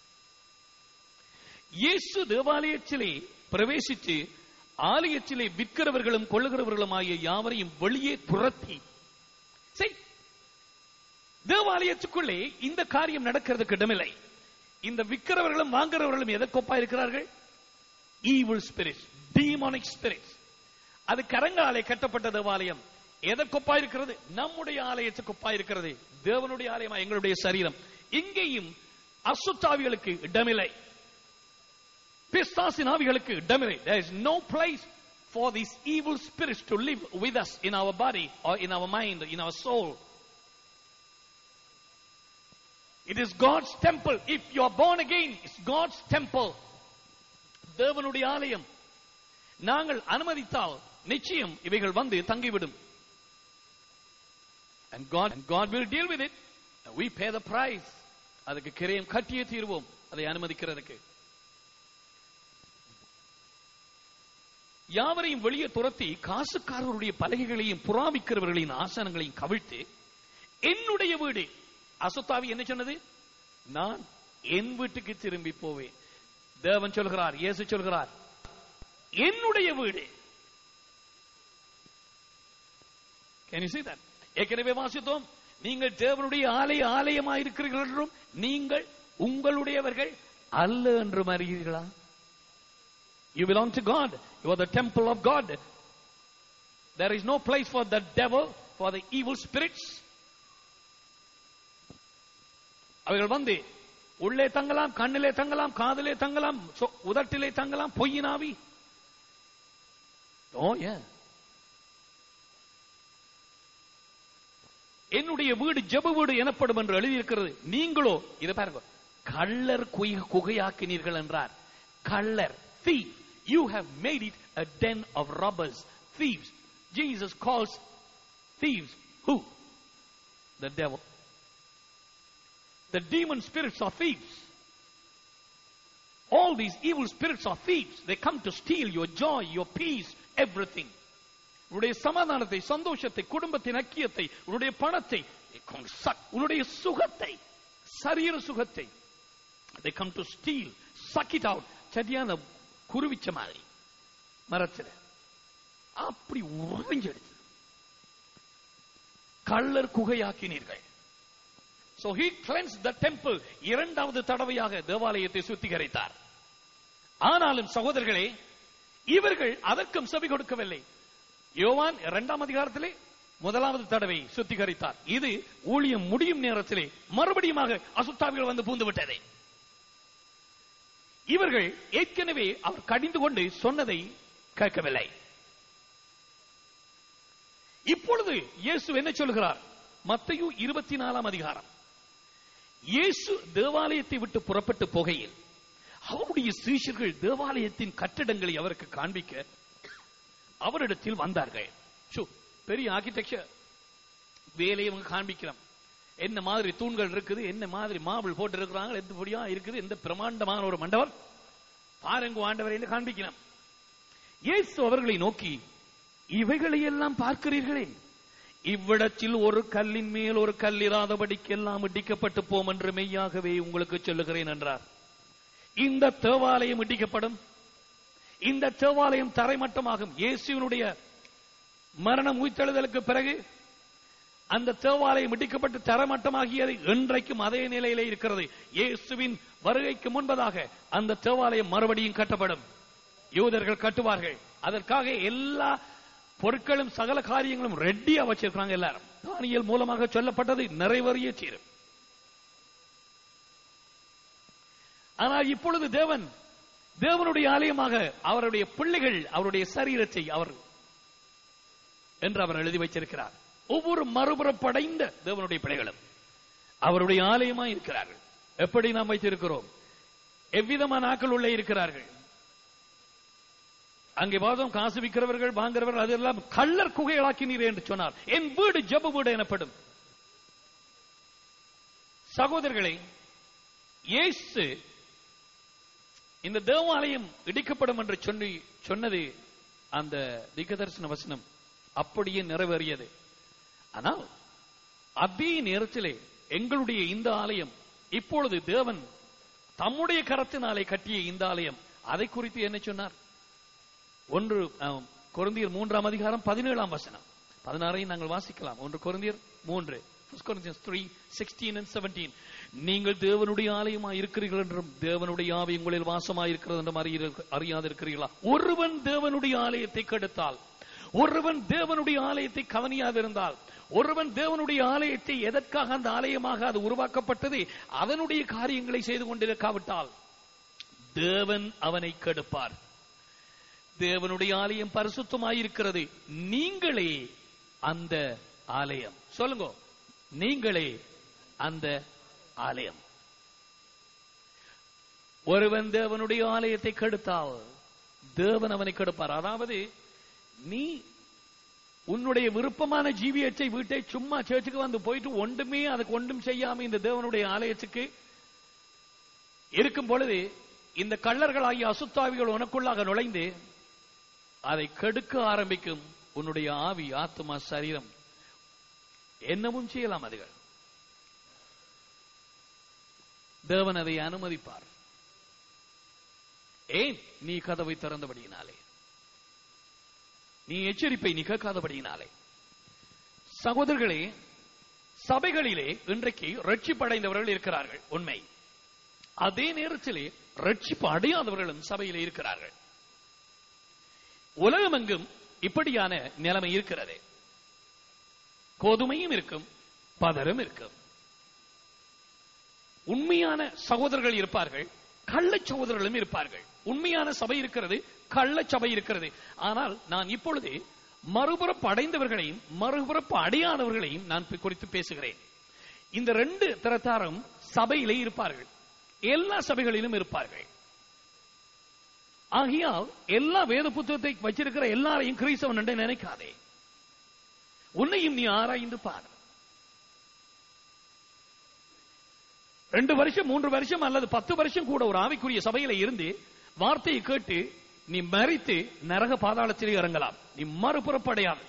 இயேசு தேவாலயத்திலே பிரவேசித்து ஆலயத்திலே விற்கிறவர்களும் கொள்ளுகிறவர்களும் ஆகிய யாவரையும் வெளியே துரத்தி செய் தேவாலயத்துக்குள்ளே இந்த காரியம் நடக்கிறதுக்கு இடமில்லை இந்த விற்கிறவர்களும் வாங்குறவர்களும் எதற்கொப்பா இருக்கிறார்கள் ஈவில் ஸ்பிரிட்ஸ் டீமானிக் ஸ்பிரிட்ஸ் அது கரங்காலை கட்டப்பட்ட தேவாலயம் எதற்கொப்பா இருக்கிறது நம்முடைய ஆலயத்துக்கு இருக்கிறது தேவனுடைய ஆலயமா எங்களுடைய சரீரம் இங்கேயும் அசுத்தாவிகளுக்கு இடமில்லை பிஸ்தாசின் ஆவிகளுக்கு இடமில்லை there is no place for these evil spirits to live with us in our body or in our mind in our soul it is god's temple if you are born again it's god's temple தேவனுடைய ஆலயம் நாங்கள் அனுமதித்தால் நிச்சயம் இவைகள் வந்து தங்கிவிடும் and god and god will deal with it and we pay the price அதுக்கு கிரயம் கட்டியே தீர்வோம் அதை அனுமதிக்கிறதுக்கு யாவரையும் வெளியே துரத்தி காசுக்காரருடைய பலகைகளையும் புறாவிக்கிறவர்களின் ஆசனங்களையும் கவிழ்த்து என்னுடைய வீடு அசுத்தாவி என்ன சொன்னது நான் என் வீட்டுக்கு திரும்பி போவேன் தேவன் சொல்கிறார் இயேசு சொல்கிறார் என்னுடைய வீடு Can you see that? ஏற்கனவே வாசித்தோம் நீங்கள் தேவனுடைய ஆலய ஆலயமாக இருக்கிறீர்கள் என்றும் நீங்கள் உங்களுடையவர்கள் அல்ல என்றும் அறிகிறீர்களா You belong to God. You are the temple of God. There is no place for the devil, for the evil spirits. அவைகள் வந்து உள்ளே தங்கலாம் கண்ணிலே தங்கலாம் காதிலே தங்கலாம் சொ- உதட்டிலே தங்கலாம் பொய்யினாவி ஓ ஏன் என்னுடைய வீடு ஜெப வீடு எனப்படும் என்று எழுதியிருக்கிறது நீங்களோ இதை பாருங்க கள்ளர் குய்- குகையாக்கினீர்கள் என்றார் கள்ளர் thief you have made it a den of robbers thieves jesus calls thieves who the devil the demon spirits are thieves all these evil spirits are thieves they come to steal your joy your peace everything உன்னுடைய சமாதானத்தை சந்தோஷத்தை குடும்பத்தின் ஐக்கியத்தை உன்னுடைய பணத்தை they come to suck. உன்னுடைய சுகத்தை சரீர சுகத்தை they come to steal suck it out சரியான குருவிச்ச மாதிரி மரத்துல அப்படி உறிஞ்செடுத்து கள்ளர் குகையாக்கினீர்கள் so he cleansed the temple இரண்டாவது தடவையாக தேவாலயத்தை சுத்திகரித்தார் ஆனாலும் சகோதரர்களே இவர்கள் அதற்கும் செவி கொடுக்கவில்லை யோவான் இரண்டாம் அதிகாரத்திலே முதலாவது தடவை சுத்திகரித்தார் இது ஊழியம் முடியும் நேரத்திலே மறுபடியுமாக அசுத்தாவிகள் வந்து பூந்து விட்டது இவர்கள் ஏற்கனவே அவர் கடிந்து கொண்டு சொன்னதை கேட்கவில்லை இப்பொழுது இயேசு என்ன சொல்கிறார் மத்தையு இருபத்தி நாலாம் அதிகாரம் இயேசு தேவாலயத்தை விட்டு புறப்பட்டு போகையில் அவருடைய சீஷர்கள் தேவாலயத்தின் கட்டிடங்களை அவருக்கு காண்பிக்க அவரிடத்தில் வந்தார்கள் சு, பெரிய ஆர்கிடெக்சர் வேலையை அவங்க காண்பிக்கிறோம் என்ன மாதிரி தூண்கள் இருக்குது என்ன மாதிரி மாபிள் போட்டு இருக்கிறாங்க எந்த பொடியா இருக்குது எந்த பிரமாண்டமான ஒரு மண்டபம் பாருங்க ஆண்டவர் என்று காண்பிக்கிறோம் இயேசு அவர்களை நோக்கி இவைகளை எல்லாம் பார்க்கிறீர்களே இவ்விடத்தில் ஒரு கல்லின் மேல் ஒரு கல்லிராதபடிக்கெல்லாம் இடிக்கப்பட்டு போம் என்று மெய்யாகவே உங்களுக்கு சொல்லுகிறேன் என்றார் இந்த தேவாலயம் இடிக்கப்படும் இந்த தேவாலயம் தரைமட்டமாகும் இயேசுவினுடைய மரணம் உயிர்த்தெழுதலுக்கு பிறகு அந்த தேவாலயம் இடிக்கப்பட்டு தரமட்டமாகியது இன்றைக்கும் அதே நிலையிலே இருக்கிறது இயேசுவின் வருகைக்கு முன்பதாக அந்த தேவாலயம் மறுபடியும் கட்டப்படும் யூதர்கள் கட்டுவார்கள் அதற்காக எல்லா பொருட்களும் சகல காரியங்களும் ரெட்டியா வச்சிருக்காங்க எல்லாரும் தானியல் மூலமாக சொல்லப்பட்டது நிறைவேறிய தீரும் ஆனால் இப்பொழுது தேவன் தேவனுடைய ஆலயமாக அவருடைய பிள்ளைகள் அவருடைய சரீரத்தை அவர் என்று அவர் எழுதி வைச்சிருக்கிறார் ஒவ்வொரு மறுபுறப்படைந்த தேவனுடைய பிள்ளைகளும் அவருடைய ஆலயமாய் இருக்கிறார்கள் எப்படி நாம் வைத்திருக்கிறோம் எவ்விதமான ஆக்கள் உள்ளே இருக்கிறார்கள் அங்கே பார்த்தோம் காசு விற்கிறவர்கள் வாங்குறவர்கள் அதெல்லாம் கள்ளர் குகைகளாக்கினீர் என்று சொன்னார் என் வீடு ஜெப வீடு எனப்படும் சகோதரர்களை இயேசு இந்த தேவாலயம் இடிக்கப்படும் என்று சொல்லி சொன்னது அந்த திகதர்சன வசனம் அப்படியே நிறைவேறியது ஆனால் அதே நேரத்திலே எங்களுடைய இந்த ஆலயம் இப்பொழுது தேவன் தம்முடைய கரத்தினாலே கட்டிய இந்த ஆலயம் அதை குறித்து என்ன சொன்னார் ஒன்று ஆம், கொரிந்தியர் மூன்றாம் அதிகாரம் பதினேழாம் வசனம் பதினாறையும் நாங்கள் வாசிக்கலாம் ஒன்று கொரிந்தியர் மூன்று First Corinthians 3, 16 and 17. நீங்கள் தேவனுடைய ஆலயமாய் இருக்கிறீர்கள் என்றும் தேவனுடைய ஆவி உங்களில் வாசமாய் இருக்கிறது என்றும் அறிய- அறியாதிருக்கிறீர்களா ஒருவன் தேவனுடைய ஆலயத்தை கெடுத்தால் ஒருவன் தேவனுடைய ஆலயத்தை கவனியாதிருந்தால் ஒருவன் தேவனுடைய ஆலயத்தை எதற்காக அந்த ஆலயமாக அது உருவாக்கப்பட்டது அதனுடைய காரியங்களை செய்து கொண்டிருக்காவிட்டால் தேவன் அவனை கெடுப்பார் தேவனுடைய ஆலயம் பரிசுத்தமாயிருக்கிறது நீங்களே அந்த ஆலயம் சொல்லுங்க நீங்களே அந்த ஆலயம் ஒருவன் தேவனுடைய ஆலயத்தை கெடுத்தால் தேவன் அவனை கெடுப்பார் அதாவது நீ உன்னுடைய விருப்பமான ஜீவியத்தை வீட்டை சும்மா சேர்ச்சுக்கு வந்து போயிட்டு ஒன்றுமே அதுக்கு ஒன்றும் செய்யாம இந்த தேவனுடைய ஆலயத்துக்கு இருக்கும் பொழுது இந்த கள்ளர்களாகிய அசுத்தாவிகள் உனக்குள்ளாக நுழைந்து அதை கெடுக்க ஆரம்பிக்கும் உன்னுடைய ஆவி ஆத்மா சரீரம் என்னவும் செய்யலாம் அதுகள் தேவன் அதை அனுமதிப்பார் ஏன் நீ கதவை திறந்தபடியினாலே நீ எச்சரிப்பை நீ கேட்காதபடியினாலே சகோதரர்களே சபைகளிலே இன்றைக்கு ரட்சிப்படைந்தவர்கள் இருக்கிறார்கள் உண்மை அதே நேரத்திலே ரட்சிப்பு அடையாதவர்களும் சபையிலே இருக்கிறார்கள் உலகமெங்கும் இப்படியான நிலைமை இருக்கிறது கோதுமையும் இருக்கும் பதரும் இருக்கும் உண்மையான சகோதரர்கள் இருப்பார்கள் கள்ள சகோதரர்களும் இருப்பார்கள் உண்மையான சபை இருக்கிறது கள்ள சபை இருக்கிறது ஆனால் நான் இப்பொழுது மறுபுறப்பு அடைந்தவர்களையும் மறுபுறப்பு அடையாதவர்களையும் நான் பி- குறித்து பேசுகிறேன் இந்த ரெண்டு தரத்தாரும் சபையிலே இருப்பார்கள் எல்லா சபைகளிலும் இருப்பார்கள் ஆகையால் எல்லா வேத புத்தகத்தை வச்சிருக்கிற எல்லாரையும் கிறிஸ்தவன் என்று நினைக்காதே உன்னையும் நீ ஆராய்ந்து பார் ரெண்டு வருஷம் மூன்று வருஷம் அல்லது பத்து வருஷம் கூட ஒரு ஆவிக்குரிய சபையில இருந்து வார்த்தையை கேட்டு நீ மறித்து நரக பாதாளத்திலே இறங்கலாம் நீ மறுபுறப்படையாது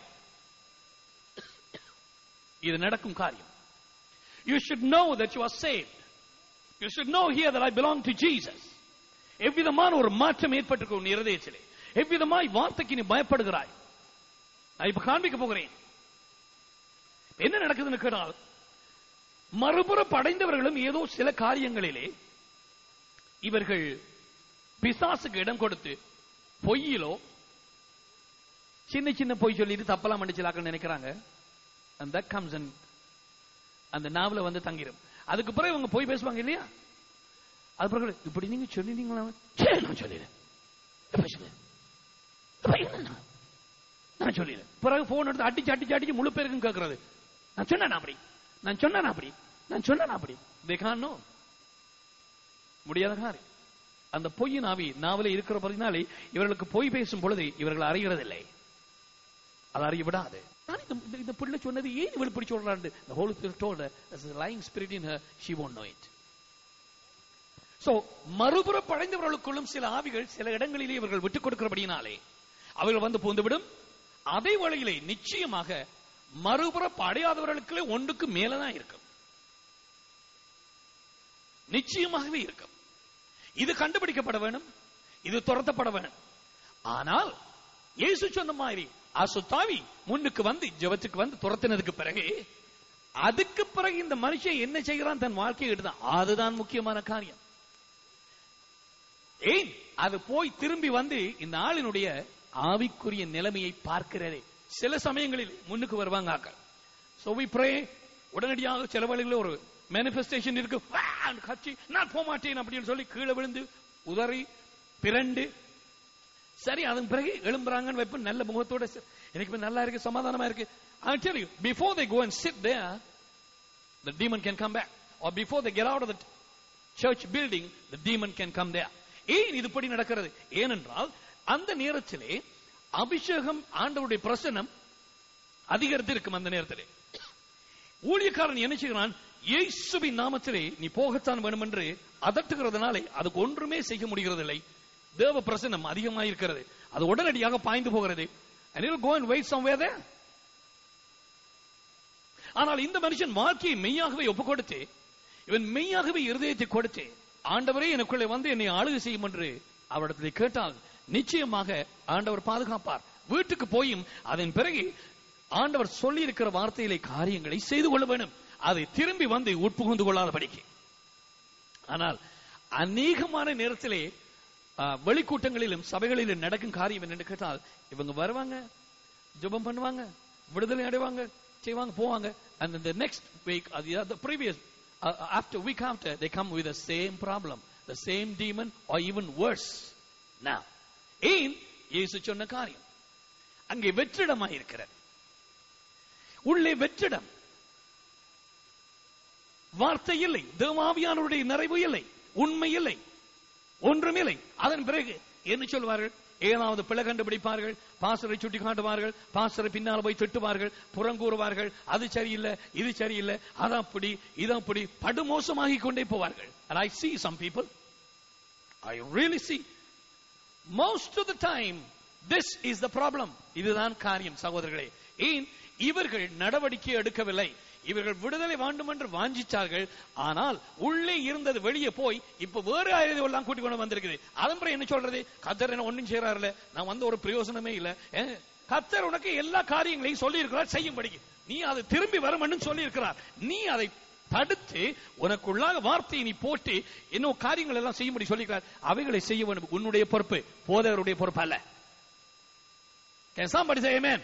இது நடக்கும் காரியம் you should know that you are saved you should know here that I belong to Jesus எவ்விதமான ஒரு மாற்றம் ஏற்பட்டிருக்கும் உன் இருதயத்திலே எவ்விதமாய் வார்த்தைக்கு நீ பயப்படுகிறாய் நான் இப்ப காண்பிக்க போகிறேன் என்ன நடக்குதுன்னு கேட்டால் மறுபுறம் அடைந்தவர்களும் ஏதோ சில காரியங்களிலே இவர்கள் பிசாசுக்கு இடம் கொடுத்து பொய்யிலோ சின்ன சின்ன பொய் சொல்லிட்டு தப்பெல்லாம் மன்னிச்சலாக்க நினைக்கிறாங்க and that comes and அந்த நாவல வந்து தங்கிரும் அதுக்கு பிறகு இவங்க போய் பேசுவாங்க இல்லையா அது பிறகு இப்படி நீங்க சொல்லிட்டீங்களா சரி நான் சொல்லிடுறேன் எப்ப சொல்லுறேன்? எப்ப இல்லைன்னா? நான் சொல்லிடுறேன் பிறகு போன் எடுத்து அடிச்சு அடிச்சு அடிச்சு முழு பேருக்கும் கேட்கறது நான் சொன்னேன் அப்படி நான் சொன்னேன் அப்படி நான் சொன்னேன் அப்படி தேகானோ முடியாத காரியம் அந்த பொய்யின் ஆவி நாவலே இருக்கிற பிறகுனாலே இவர்களுக்கு பொய் பேசும் பொழுது இவர்கள் அறிகிறதில்லை அது அறிய விடாது நான் இந்த- இந்த- இந்த பிள்ளை சொன்னது ஏன் இவள் இப்படி சொல்றாண்டு the holy spirit told her there's a lying spirit in her she won't know it so மறுபுற படைந்தவர்களுக்குள்ளும் சில ஆவிகள் சில இடங்களிலே இவர்கள் விட்டுக் கொடுக்கிறபடியினாலே அவர்கள் வந்து பூந்துவிடும் அதே வேளையிலே நிச்சயமாக மறுபுற அடையாதவர்களுக்கு ஒன்றுக்கு மேலதான் இருக்கும் நிச்சயமாகவே இருக்கும் இது கண்டுபிடிக்கப்பட வேணும் இது துரத்தப்பட வேணும் ஆனால் இயேசு சொன்ன மாதிரி அசுத்தாவி முன்னுக்கு வந்து ஜெபத்துக்கு வந்து துரத்தினதுக்கு பிறகு அதுக்கு பிறகு இந்த மனுஷன் என்ன செய்கிறான் தன் வாழ்க்கையை எடுத்தான் அதுதான் முக்கியமான காரியம் ஏன் அது போய் திரும்பி வந்து இந்த ஆளினுடைய ஆவிக்குரிய நிலைமையை பார்க்கிறதே சில சமயங்களில் முன்னுக்கு வருவாங்க ஆக்கள் So we pray உடனடியாக சில வேளைகளில் ஒரு மேனிஃபெஸ்டேஷன் இருக்கு "வா!" ன்னு கத்தி நான் போக மாட்டேன் அப்படின்னு சொல்லி கீழே விழுந்து உதறி பிறண்டு சரி அதன் பிறகு எழும்புறாங்கன்னு வைப்ப நல்ல முகத்தோட ச- எனக்கு இப்ப நல்லா இருக்கு சமாதானமா இருக்கு I tell you before they go and sit there the demon can come back or before they get out of the church building the demon can come there ஏன் இதுபடி நடக்கிறது ஏனென்றால் அந்த நேரத்திலே அபிஷேகம் ஆண்டவருடைய பிரசன்னம் அதிகரித்து இருக்கும் அந்த நேரத்திலே ஊழியக்காரன் என்ன செய்கிறான் இயேசுவின் நாமத்திலே நீ போகத்தான் வேணும் என்று அதட்டுகிறதுனாலே அதுக்கு ஒன்றுமே செய்ய முடிகிறதில்லை தேவ பிரசன்னம் அதிகமாக இருக்கிறது அது உடனடியாக பாய்ந்து போகிறது and he'll go and wait somewhere there ஆனால் இந்த மனுஷன் வாழ்க்கையை மெய்யாகவே ஒப்பு கொடுத்து இவன் மெய்யாகவே இருதயத்தை கொடுத்து ஆண்டவரே எனக்குள்ளே வந்து என்னை ஆளுகை செய்யும் என்று அவரிடத்தில் கேட்டால் நிச்சயமாக ஆண்டவர் பாதுகாப்பார் வீட்டுக்கு போயும் அதன் பிறகு ஆண்டவர் சொல்லி இருக்கிற வார்த்தையிலே காரியங்களை செய்து கொள்ள வேண்டும் அதை திரும்பி வந்து உட்புகுந்து கொள்ளாதபடிக்கு ஆனால் அநேகமான நேரத்திலே ஆ, வெளிக்கூட்டங்களிலும் சபைகளிலும் நடக்கும் காரியம் என்னன்னு கேட்டால் இவங்க வருவாங்க ஜெபம் பண்ணுவாங்க விடுதலை அடைவாங்க செய்வாங்க போவாங்க and then the next week or the, the previous uh, after week after they come with the same problem the same demon or even worse now ஏன் இயேசு சொன்ன காரியம் அங்கே வெற்றிடமாய் இருக்கிறது உள்ளே வெற்றிடம் வார்த்தை இல்லை தேவாவியானவருடைய நிறைவு இல்லை உண்மை இல்லை ஒன்றுமில்லை அதன் பிறகு என்ன சொல்வார்கள் ஏதாவது பிழை கண்டுபிடிப்பார்கள் பாசரை சுட்டி காட்டுவார்கள் பாசரை பின்னால் போய் திட்டுவார்கள் புறங்கூறுவார்கள் அது சரியில்லை இது சரியில்லை அது அப்படி இது அப்படி படுமோசமாகி கொண்டே போவார்கள் and i see some people i really see most of the time this is the problem இதுதான் காரியம் சகோதரர்களே ஏன் இவர்கள் நடவடிக்கை எடுக்கவில்லை இவர்கள் விடுதலை வேண்டும் என்று வாஞ்சிச்சார்கள் ஆனால் உள்ளே இருந்தது வெளியே போய் இப்ப வேறு ஆயுதம் எல்லாம் கூட்டிக் கொண்டு வந்திருக்குது அதன் பிறகு என்ன சொல்றது கத்தர் என்ன ஒண்ணும் செய்யறாருல நான் வந்த ஒரு பிரயோசனமே இல்ல ஏ, கத்தர் உனக்கு எல்லா காரியங்களையும் சொல்லி இருக்கிறார் செய்யும்படி நீ அதை திரும்பி வரணும்னு சொல்லி இருக்கிறார் நீ அதை தடுத்து உனக்குள்ளாக வார்த்தையை நீ போட்டு இன்னும் காரியங்கள் எல்லாம் செய்யும்படி சொல்லிக்கிறார் அவைகளை செய்ய வேண்டும் உன்னுடைய பொறுப்பு போதவருடைய பொறுப்பு அல்ல Can somebody say amen?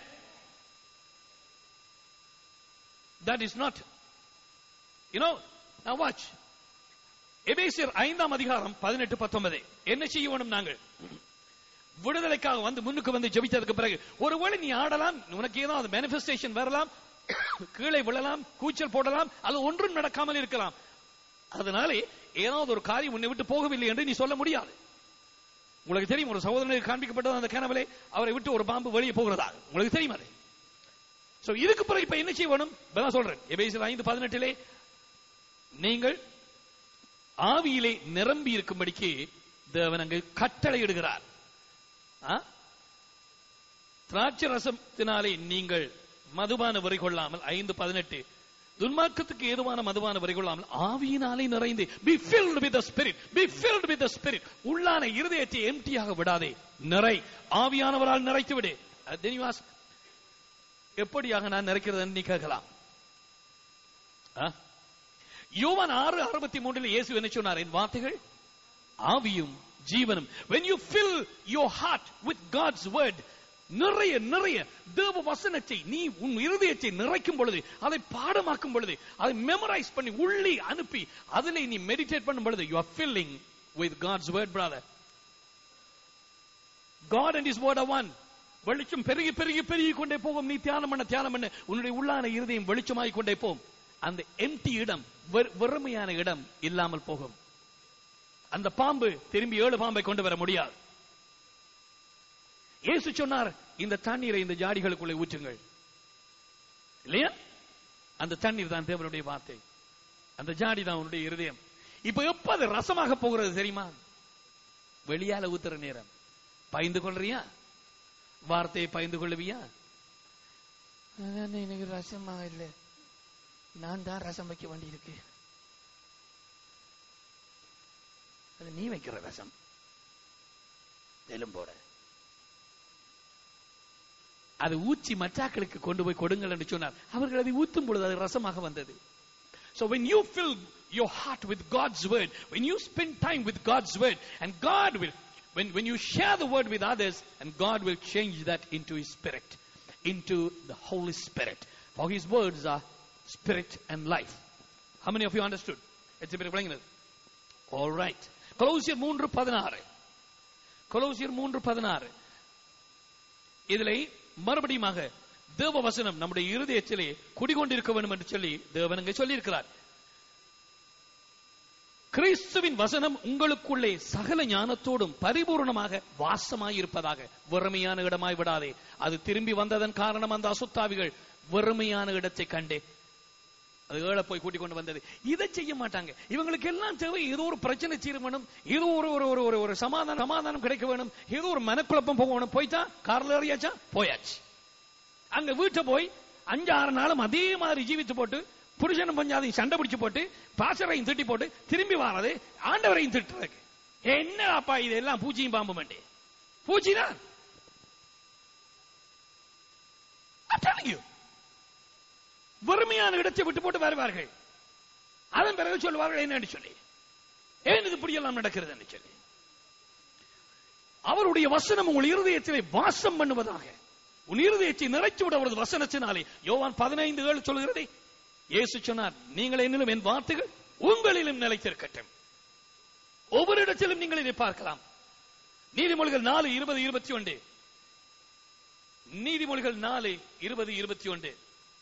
That is not. You know, now watch. எபேசியர் ஐந்தாம் அதிகாரம் பதினெட்டு பத்தொன்பது என்ன செய்ய வேண்டும் நாங்கள் விடுதலைக்காக வந்து முன்னுக்கு வந்து ஜெபித்ததுக்கு பிறகு ஒருவேளை நீ ஆடலாம் உனக்கு ஏதாவது மேனிஃபெஸ்டேஷன் வரலாம் கீழே விழலாம் கூச்சல் போடலாம் அது ஒன்றும் நடக்காமல் இருக்கலாம் அதனாலே ஏதாவது ஒரு காரியம் உன்னை விட்டு போகவில்லை என்று நீ சொல்ல முடியாது உங்களுக்கு தெரியும் ஒரு சகோதரனுக்கு காண்பிக்கப்பட்டது அந்த கனவிலே அவரை விட்டு ஒரு பாம்பு வெளியே போகிறதா உங்களுக்கு தெரியும் அது சோ இதுக்கு பிறகு இப்ப என்ன செய்ய வேணும் இப்பதான் சொல்றேன் எபேசியர் ஐந்து பதினெட்டிலே நீங்கள் ஆவியிலே நிரம்பி இருக்கும்படிக்கு தேவன் அங்கு கட்டளை இடுகிறார் ஆ? திராட்சை ரசத்தினாலே நீங்கள் மதுபான வரி கொள்ளாமல் ஐந்து பதினெட்டு துன்மார்க்கத்துக்கு ஏதுவான மதுபான வரி கொள்ளாமல் ஆவியினாலே நிறைந்து be filled with the spirit be filled with the spirit உள்ளான இருதயத்தை எம்டியாக விடாதே நிறை ஆவியானவரால் நிறைத்து விடு Uh, then you ask, எப்படியாக நான் நிறைக்கிறதுன்னு நீ கேட்கலாம் ஆ? யோவான் ஆறு அறுபத்தி மூன்றில் இயேசு என்ன சொன்னார் என் வார்த்தைகள் ஆவியும் ஜீவனும் when you fill your heart with God's word நிறைய நிறைய தேவ வசனத்தை நீ உன் இருதயத்தை நிறைக்கும் பொழுது அதை பாடமாக்கும் பொழுது அதை மெமரைஸ் பண்ணி உள்ளே அனுப்பி அதிலே நீ மெடிடேட் பண்ணும் பொழுது you are filling with God's word brother God and his word are one வெளிச்சம் பெருகி பெருகி பெருகி கொண்டே போகும் நீ தியானம் பண்ண தியானம் பண்ண உன்னுடைய உள்ளான இருதயம் வெளிச்சமாகி கொண்டே போகும் அந்த எம்டி இடம் வெறு- வெறுமையான இடம் இல்லாமல் போகும் அந்த பாம்பு திரும்பி ஏழு பாம்பை கொண்டு வர முடியாது இயேசு சொன்னார் இந்த தண்ணீரை இந்த ஜாடிகளுக்குள்ளே ஊற்றுங்கள் இல்லையா அந்த தண்ணீர் தான் தேவனுடைய வார்த்தை அந்த ஜாடி தான் உன்னுடைய இருதயம் இப்ப எப்ப அது ரசமாக போகிறது தெரியுமா வெளியால ஊத்துற நேரம் பயந்து கொள்றியா வார்த்தையை பயந்து கொள்ளுவியா அதான் எனக்கு ரசமா இல்ல நான் தான் ரசம் வைக்க வேண்டியிருக்கு அது நீ வைக்கிற ரசம் எலும்போட அது ஊச்சி மச்சாக்களுக்கு கொண்டு போய் கொடுங்கள் என்று சொன்னார் அவர்கள் அதை ஊத்தும் பொழுது அது ரசமாக வந்தது So when you fill your heart with God's word, when you spend time with God's word, and God will, when, when you share the word with others, and God will change that into His Spirit, into the Holy Spirit. For His words are spirit and life. How many of you understood? எத்தனை பேர் விளங்கினது All right. கொலோசியர் மூன்று பதினாறு கொலோசியர் மூன்று பதினாறு இதிலே மறுபடியுமாக தேவ வசனம் நம்முடைய இருதயத்திலே குடிகொண்டிருக்க வேண்டும் என்று சொல்லி தேவன் அங்கே சொல்லியிருக்கிறார் கிறிஸ்துவின் வசனம் உங்களுக்குள்ளே சகல ஞானத்தோடும் பரிபூர்ணமாக வாசமாய் இருப்பதாக வெறுமையான இடமாய் விடாதே அது திரும்பி வந்ததன் காரணம் அந்த அசுத்தாவிகள் வெறுமையான இடத்தை கண்டே அது ஏழை போய் கூட்டிக் கொண்டு வந்தது இதை செய்ய மாட்டாங்க இவங்களுக்கு எல்லாம் தேவை ஏதோ ஒரு பிரச்சனை தீர வேணும் ஏதோ ஒரு ஒரு ஒரு ஒரு ஒரு சமாதானம் சமாதானம் கிடைக்க வேணும் ஏதோ ஒரு மனக்குழப்பம் போக வேணும் போய்த்தா கார்ல ஏறியாச்சா போயாச்சு அங்க வீட்டை போய் அஞ்சு ஆறு நாளும் அதே மாதிரி ஜீவித்து போட்டு புருஷனும் பஞ்சாதையும் சண்டை பிடிச்சு போட்டு பாசரையும் திட்டி போட்டு திரும்பி வாரது ஆண்டவரையும் திட்டுறதுக்கு என்ன அப்பா இதெல்லாம் பூச்சியும் பாம்பு மண்டே பூச்சி தான் வறுமையான இடத்தை விட்டு போட்டு வருவார்கள் அதன் பிறகு சொல்லுவார்கள் என்னன்னு சொல்லி ஏன் இது இப்படியெல்லாம் நடக்கிறது என்று சொல்லி அவருடைய வசனம் உங்கள் இருதயத்திலே வாசம் பண்ணுவதாக உன் இருதயத்தை நிறைத்து விட அவரது வசனத்தினாலே யோவான் பதினைந்து ஏழு சொல்கிறதே இயேசு சொன்னார் நீங்கள் என்னிலும் என் வார்த்தைகள் உங்களிலும் நிலைத்திருக்கட்டும் ஒவ்வொரு இடத்திலும் நீங்கள் இதை பார்க்கலாம் நீதிமொழிகள் நாலு இருபது இருபத்தி ஒன்று நீதிமொழிகள் நாலு இருபது இருபத்தி ஒன்று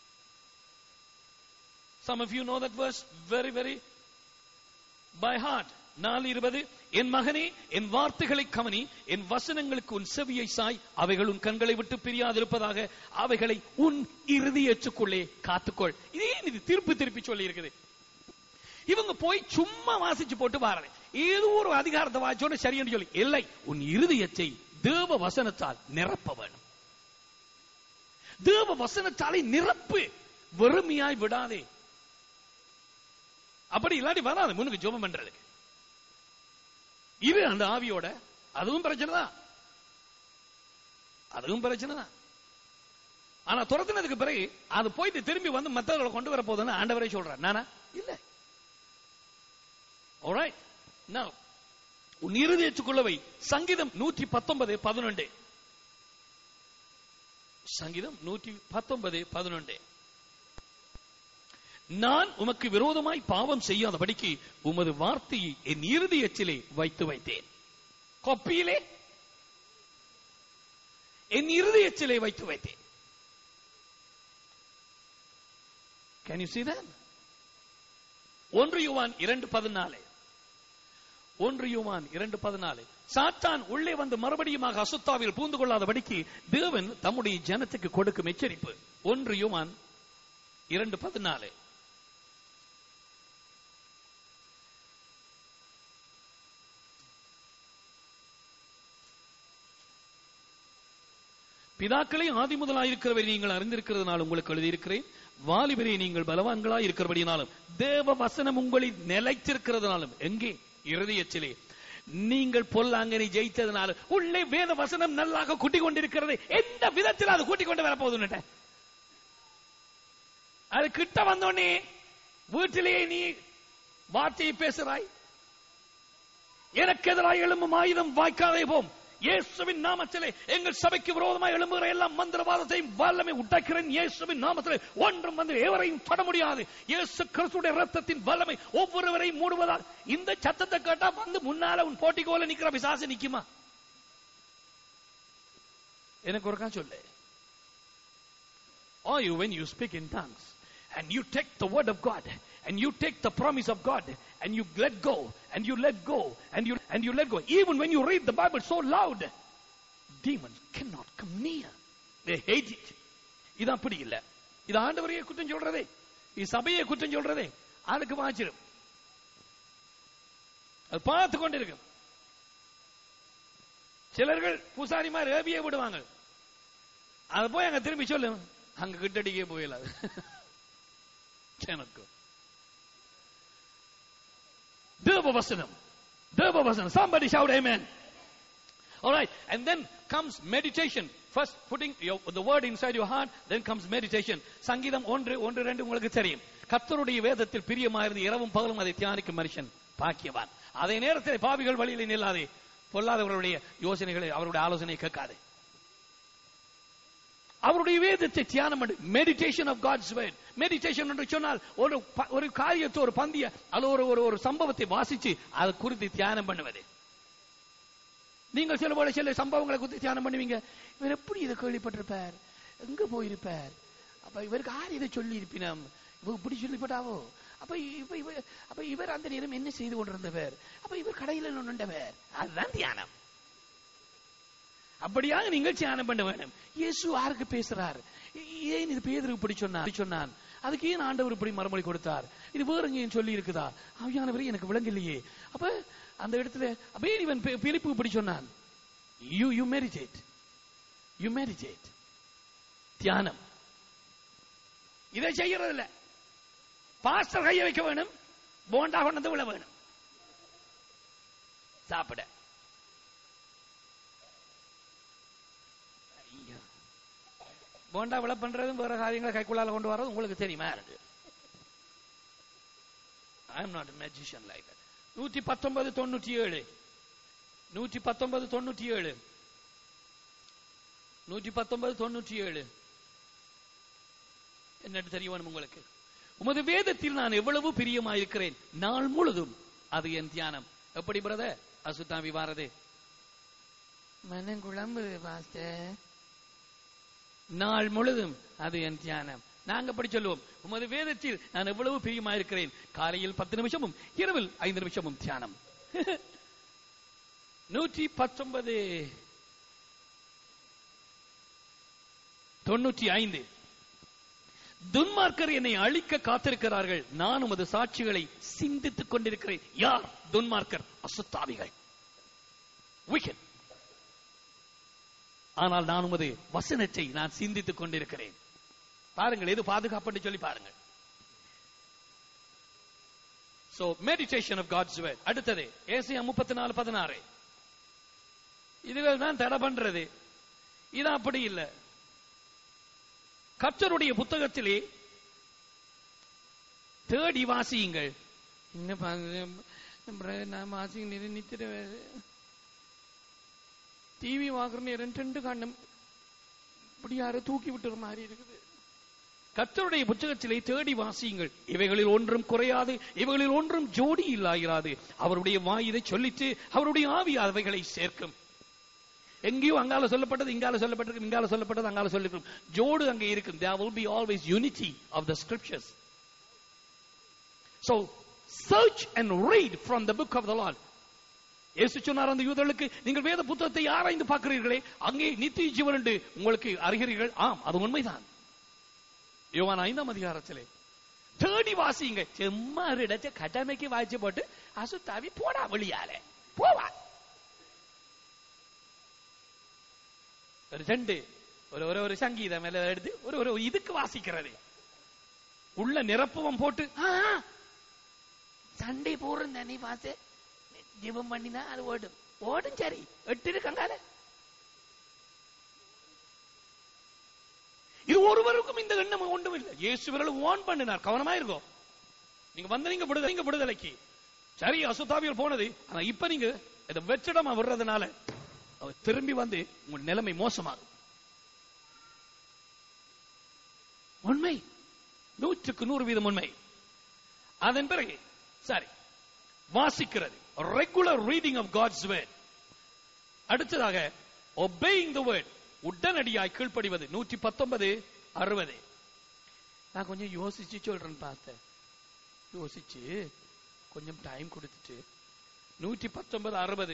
Some of you know that verse very, very by heart. நாலு இருபது என் மகனே என் வார்த்தைகளை கவனி என் வசனங்களுக்கு உன் செவியை சாய் அவைகள் உன் கண்களை விட்டு பிரியாதிருப்பதாக அவைகளை உன் இறுதியச்சுக்குள்ளே காத்துக்கொள் இதே இது திருப்பி திருப்பி சொல்லி இருக்குது இவங்க போய் சும்மா வாசிச்சு போட்டு வாரலை ஏதோ ஒரு அதிகாரத்தை வாச்சோன்னு சரியென்று சொல்லி இல்லை உன் இருதயத்தை தேவ வசனத்தால் நிரப்ப வேணும் தேவ வசனத்தாலே நிரப்பு வெறுமையாய் விடாதே அப்படி இல்லாட்டி வராது முன்னுக்கு ஜெபம் பண்றதுக்கு இது அந்த ஆவியோட அதுவும் பிரச்சனை தான் அதுவும் பிரச்சனை தான் ஆனா துரத்தினதுக்கு பிறகு அது போயிட்டு திரும்பி வந்து மத்தவர்களை கொண்டு வர போதுன்னு ஆண்டவரே சொல்றார் நானா இல்ல alright now உன் இருதயத்துக்குள்ளவை சங்கீதம் நூற்றி பத்தொன்பது பதினொன்று சங்கீதம் நூற்றி பத்தொன்பது பதினொன்று நான் உமக்கு விரோதமாய் பாவம் செய்யாதபடிக்கு உமது வார்த்தையை என் இருதயத்திலே வைத்து வைத்தேன் கொப்பியிலே என் இருதயத்திலே வைத்து வைத்தேன் Can you see that? ஒன்று யுவான் இரண்டு பதினாலு ஒன்று யுவான் இரண்டு பதினாலு சாத்தான் உள்ளே வந்து மறுபடியுமாக அசுத்தாவில் பூந்து கொள்ளாதபடிக்கு தேவன் தம்முடைய ஜனத்துக்கு கொடுக்கும் எச்சரிப்பு ஒன்று யுவான் இரண்டு பதினாலு பிதாக்களை ஆதி முதலாயிருக்கிறவரை நீங்கள் அறிந்திருக்கிறதுனால் உங்களுக்கு எழுதியிருக்கிறேன் வாலிபரை நீங்கள் பலவான்களாய் இருக்கிறபடினாலும் தேவ வசனம் உங்களில் நிலைத்திருக்கிறதுனாலும் எங்கே இருதயத்திலே நீங்கள் பொல்லாங்கனை ஜெயித்ததுனால உள்ளே வேத வசனம் நல்லாக கூட்டிக் கொண்டிருக்கிறது எந்த விதத்தில் அது கூட்டிக் கொண்டு வரப்போகுதுன்னு அது கிட்ட வந்தோடனே வீட்டிலேயே நீ வார்த்தையை பேசுறாய் எனக்கு எதிராக எழும்பும் ஆயுதம் வாய்க்காதே போம் இயேசுவின் நாமத்திலே எங்கள் சபைக்கு விரோதமாக எழும்புகிற எல்லாம் மந்திரவாதத்தையும் வல்லமை உடைக்கிறேன் இயேசுவின் நாமத்திலே ஒன்றும் வந்து எவரையும் தொட முடியாது இயேசு கிறிஸ்துடைய ரத்தத்தின் வல்லமை ஒவ்வொருவரையும் மூடுவதால் இந்த சத்தத்தை கேட்டா வந்து முன்னால உன் போட்டிக்கோல நிக்கிற பிசாசு நிக்குமா எனக்கு ஒருக்கா சொல்லு Or you when you speak in tongues and you take the word of God and you take the promise of God and you let go and you let go and you and you let go even when you read the Bible so loud demons cannot come near they hate it இது அப்படி இல்ல இது ஆண்டவரையே குற்றம் சொல்றதே இது சபையை குற்றம் சொல்றதே அதுக்கு வாச்சிடும் அது பார்த்து கொண்டிருக்கும் சிலர்கள் பூசாரி மாதிரி ஏவியே விடுவாங்க அது போய் அங்க திரும்பி சொல்லு அங்க கிட்டடிக்கே போயிடாது எனக்கு தேவ வசனம் தேவ வசனம் somebody shout amen all right and then comes meditation first putting your, the word inside your heart then comes meditation சங்கீதம் ஒன்று ஒன்று ரெண்டு உங்களுக்கு தெரியும் கர்த்தருடைய வேதத்தில் பிரியமாயிருந்து இரவும் பகலும் அதை தியானிக்கும் மனுஷன் பாக்கியவான் அதே நேரத்தில் பாவிகள் வழியில் நில்லாதே பொல்லாதவர்களுடைய யோசனைகளை அவருடைய ஆலோசனை கேட்காதே அவருடைய வேதத்தை தியானம் பண்ணு meditation of God's word meditation என்று சொன்னால் ஒரு ப- ஒரு காரியத்தை ஒரு பந்திய அல்ல ஒரு ஒரு ஒரு சம்பவத்தை வாசிச்சு அதை குறித்து தியானம் பண்ணுவது நீங்கள் சில போல சில சம்பவங்களை குறித்து தியானம் பண்ணுவீங்க இவர் எப்படி இதை கேள்விப்பட்டிருப்பார் எங்க போயிருப்பார் அப்ப இவருக்கு யார் இதை சொல்லி இருப்பினம் இவ இப்படி சொல்லிப்பட்டாவோ அப்ப இப்ப இவ அப்ப இவர் அந்த நேரம் என்ன செய்து கொண்டிருந்தவர் அப்ப இவர் கடையில் நுண்டவர் அதுதான் தியானம் அப்படியாக நீங்கள் தியானம் பண்ண வேண்டும் இயேசு யாருக்கு பேசுறார் ஏன் இது பேதருக்கு இப்படி சொன்னார் சொன்னான் அதுக்கு ஏன் ஆண்டவர் இப்படி மறுமொழி கொடுத்தார் இது வேற எங்கேயும் சொல்லி இருக்குதா ஆவியானவரே எனக்கு விளங்கலையே அப்ப அந்த இடத்துல அப்ப ஏன் இவன் பி- பிலிப்பு இப்படி சொன்னான் you you meditate you meditate தியானம் இதை செய்யறது இல்ல பாஸ்டர் கைய வைக்க வேணும் போண்டா கொண்டு விழ வேணும் சாப்பிட ஐயா. போண்டா விழ பண்றதும் வேற காரியங்களை கைக்குள்ளால கொண்டு வரது உங்களுக்கு தெரியுமா இருக்கு I am not magician like நூற்றி பத்தொன்பது தொண்ணூற்றி ஏழு நூற்றி பத்தொன்பது தொண்ணூற்றி ஏழு நூற்றி பத்தொன்பது தொண்ணூற்றி ஏழு என்னன்னு தெரிய வேணும் உங்களுக்கு உமது வேதத்தில் நான் எவ்வளவு பிரியமாயிருக்கிறேன் நாள் முழுதும் அது என் தியானம் எப்படி பிரதர் அசுத்தாவி வாரது மனம் குழம்புது பாஸ்டர் நாள் முழுதும் அது என் தியானம் நாங்க அப்படி சொல்லுவோம் உமது வேதத்தில் நான் எவ்வளவு பிரியமாயிருக்கிறேன் காலையில் பத்து நிமிஷமும் இரவில் ஐந்து நிமிஷமும் தியானம் நூற்றி பத்தொன்பது தொண்ணூற்றி ஐந்து துன்மார்க்கர் என்னை அழிக்க காத்திருக்கிறார்கள் நான் உமது சாட்சிகளை சிந்தித்துக் கொண்டிருக்கிறேன் யார் துன்மார்க்கர் அசுத்தாவிகள் wicked ஆனால் நான் உமது வசனத்தை நான் சிந்தித்துக் கொண்டிருக்கிறேன் பாருங்கள் எது பாதுகாப்புன்னு சொல்லி பாருங்கள் so meditation of God's word அடுத்தது ஏசியா முப்பத்தி நாலு பதினாறு இதுகள் தான் தடை பண்றது இது அப்படி இல்ல கர்த்தருடைய புத்தகத்திலே தேடி வாசியுங்கள் என்ன பாஸ்டர் நான் மாசிக்கு நிறு நித்திர டிவி வாங்குற நேரம் ரெண்டு கண்ணும் இப்படி யாரோ தூக்கி விட்டுற மாதிரி இருக்குது கர்த்தருடைய புத்தகத்திலே தேடி வாசியுங்கள் இவைகளில் ஒன்றும் குறையாது இவைகளில் ஒன்றும் ஜோடி இல்லாயிராது அவருடைய வாய் இதை சொல்லிட்டு அவருடைய ஆவி அவைகளை சேர்க்கும் எங்கேயோ அங்கால சொல்லப்பட்டது இங்கால சொல்லப்பட்டிருக்கு இங்கால சொல்லப்பட்டது அங்கால சொல்லிருக்கும் ஜோடு அங்க இருக்கும் there will be always unity of the scriptures so search and read from the book of the lord இயேசு சொன்னார் அந்த யூதர்களுக்கு நீங்கள் வேத புத்தகத்தை ஆராய்ந்து பார்க்கிறீர்களே அங்கே நித்திய ஜீவன் உண்டு உங்களுக்கு அறிகிறீர்கள் ஆம் அது உண்மைதான் யோவான் ஐந்தாம் அதிகாரத்திலே தேடி வாசிங்க செம்மா ஒரு இடத்தை கடமைக்கு வாய்ச்சி போட்டு அசுத்தாவி போடா வெளியால போவா ஒரு ரெண்டு ஒரு ஒரு ஒரு சங்கீதம் எல்லாம் எடுத்து ஒரு ஒரு இதுக்கு வாசிக்கிறது உள்ள நிரப்புவம் போட்டு ஆ, ஆ. சண்டே போறோம் தானே பாச ஜீவம் பண்ணினா அது ஓடும் ஓடும் சரி எட்டு இருக்கங்கால இது ஒருவருக்கும் இந்த எண்ணம் ஒன்றும் இல்லை இயேசு விரல் வான் பண்ணினார் கவனமா இருக்கும் நீங்க வந்து நீங்க விடுதலை நீங்க விடுதலைக்கு சரி அசுத்தாவியல் போனது ஆனா இப்ப நீங்க இதை வெற்றிடமா விடுறதுனால அவர் திரும்பி வந்து உங்க நிலைமை மோசமாகும் உண்மை நூற்றுக்கு நூறு வீதம் உண்மை அதன் பிறகு சரி வாசிக்கிறது regular reading of God's word அடுத்ததாக obeying the word உடனடியாய் கீழ்ப்படிவது நூற்றி பத்தொன்பது அறுபது நான் கொஞ்சம் யோசிச்சு சொல்றேன் பார்த்தேன் யோசிச்சு கொஞ்சம் டைம் கொடுத்துட்டு நூற்றி பத்தொன்பது அறுபது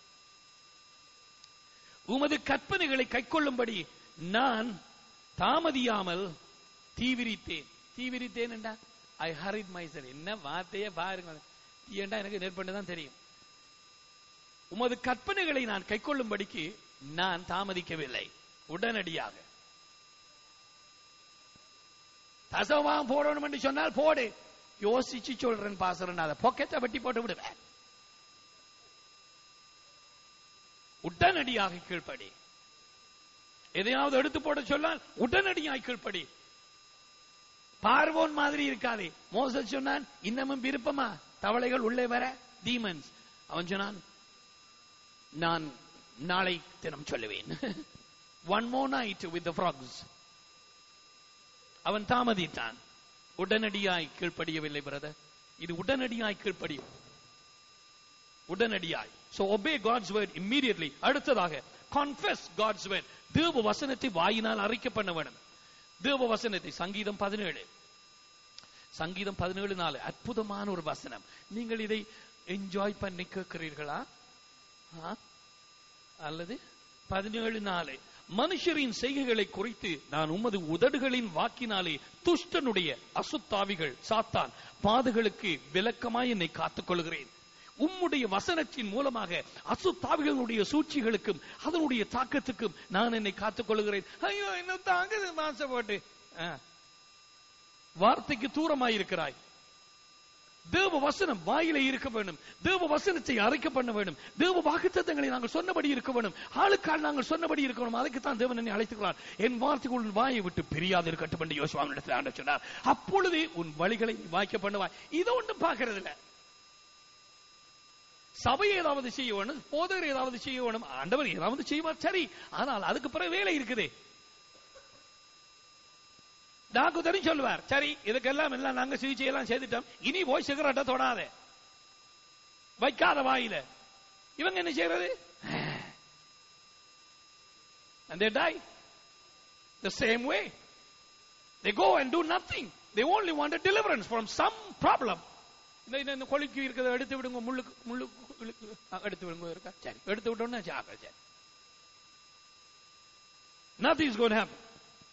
உமது கற்பனைகளை கைக்கொள்ளும்படி நான் தாமதியாமல் தீவிரித்தேன் தீவிரித்தேன் என்றா ஐ ஹரிட் மைசர் என்ன வார்த்தையே பாருங்க ஏண்டா எனக்கு நேர்பண்டு தான் தெரியும் உமது கற்பனைகளை நான் கைக்கொள்ளும்படிக்கு நான் தாமதிக்கவில்லை உடனடியாக தசவாம் போடணும் என்று சொன்னால் போடு யோசிச்சு சொல்றேன் பாசறன் அதை பொக்கெட்டை வெட்டி போட்டு விடுவேன் உடனடியாக கீழ்ப்படி எதையாவது எடுத்து போட சொன்னால் உடனடியாக கீழ்ப்படி பார்வோன் மாதிரி இருக்காதே மோசஸ் சொன்னான் இன்னமும் விருப்பமா தவளைகள் உள்ளே வர டீமன்ஸ் அவன் சொன்னான் நான் நாளை தினம் சொல்லுவேன் one more night with the frogs அவன் தாமதித்தான் உடனடியாய் கீழ்ப்படியவில்லை பிரதர் இது உடனடியாய் கீழ்ப்படியும் உடனடியாய் so obey god's word immediately அடுத்ததாக confess god's word தேவ வசனத்தை வாயினால் அறிக்கை பண்ண வேண்டும் தேவ வசனத்தை சங்கீதம் பதினேழு சங்கீதம் பதினேழு நாலு அற்புதமான ஒரு வசனம் நீங்கள் இதை என்ஜாய் பண்ணி கேட்கிறீர்களா ஆ? அல்லது பதினேழு நாலு மனுஷரின் செய்கைகளை குறித்து நான் உமது உதடுகளின் வாக்கினாலே துஷ்டனுடைய அசுத்தாவிகள் சாத்தான் பாதுகளுக்கு விலக்கமாய் என்னை காத்துக் கொள்கிறேன் உம்முடைய வசனத்தின் மூலமாக அசுத்தாவிகளுடைய சூழ்ச்சிகளுக்கும் அதனுடைய தாக்கத்துக்கும் நான் என்னை காத்துக் கொள்கிறேன் ஐயோ இன்னும் தாங்குது மாச போட்டு ஆ. வார்த்தைக்கு தூரமாயிருக்கிறாய் தேவ வசனம் வாயில இருக்க வேண்டும் தேவ வசனத்தை அறிக்கை பண்ண வேண்டும் தேவ வாக்குத்தத்தங்களை நாங்கள் சொன்னபடி இருக்க வேண்டும் ஆளுக்கால் நாங்கள் சொன்னபடி இருக்கணும் அதுக்கு தான் தேவன் என்னை அழைத்துக்கிறார் என் வார்த்தைகள் வாயை விட்டு பிரியாது இருக்கட்டும் என்று யோசுவாவிடத்தில் ஆண்டு சொன்னார் அப்பொழுதே உன் வழிகளை நீ வாய்க்க பண்ணுவாய் இதை ஒன்றும் பார்க்கறது இல்ல சபை ஏதாவது செய்ய வேணும் போதகர் ஏதாவது செய்ய வேணும் ஆண்டவர் ஏதாவது செய்வார் சரி ஆனால் அதுக்கு பிறகு வேலை இருக்குதே டாக்குதரும் சொல்லுவார் சரி இதுக்கெல்லாம் எல்லாம் நாங்க சிகிச்சை எல்லாம் செய்துட்டோம் இனி போய் சிகரெட்டை தொடாத வைக்காத வாயில இவங்க என்ன செய்யறது and they die the same way they go and do nothing they only want a deliverance from some problem இந்த இந்த- இந்த கொலிக்கு இருக்கிறத எடுத்து விடுங்க முள்ளு முள்ளு இழுக்கு. ஆ, எடுத்து விடுங்க இருக்கா சரி எடுத்து விட்டோம்னா சாக்க சரி nothing is going to happen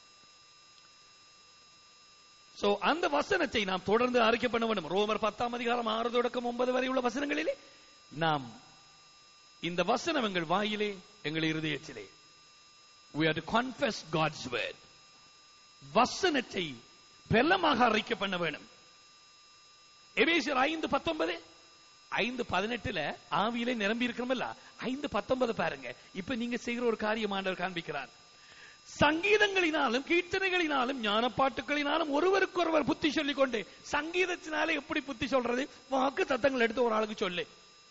so அந்த வசனத்தை நாம் தொடர்ந்து அறிக்கை பண்ண வேண்டும் ரோமர் பத்தாம் அதிகாரம் ஆறு தொடக்கம் ஒன்பது வரை உள்ள வசனங்களிலே நாம் இந்த வசனம் எங்கள் வாயிலே எங்கள் இருதயத்திலே we are to confess God's word வசனத்தை பெல்லமாக அறிக்கை பண்ண வேண்டும் எபேசியர் ஐந்து பத்தொன்பது ஐந்து பதினெட்டுல ஆவியிலே நிரம்பி இருக்கிறோம்ல ஐந்து பத்தொன்பது பாருங்க இப்ப நீங்க செய்கிற ஒரு காரியம் ஆண்டவர் காண்பிக்கிறார் சங்கீதங்களினாலும் கீர்த்தனைகளினாலும் ஞானப்பாட்டுகளினாலும் ஒருவருக்கொருவர் புத்தி சொல்லிக் கொண்டு சங்கீதத்தினாலே எப்படி புத்தி சொல்றது வாக்கு தத்தங்கள் எடுத்து ஒரு ஆளுக்கு சொல்லு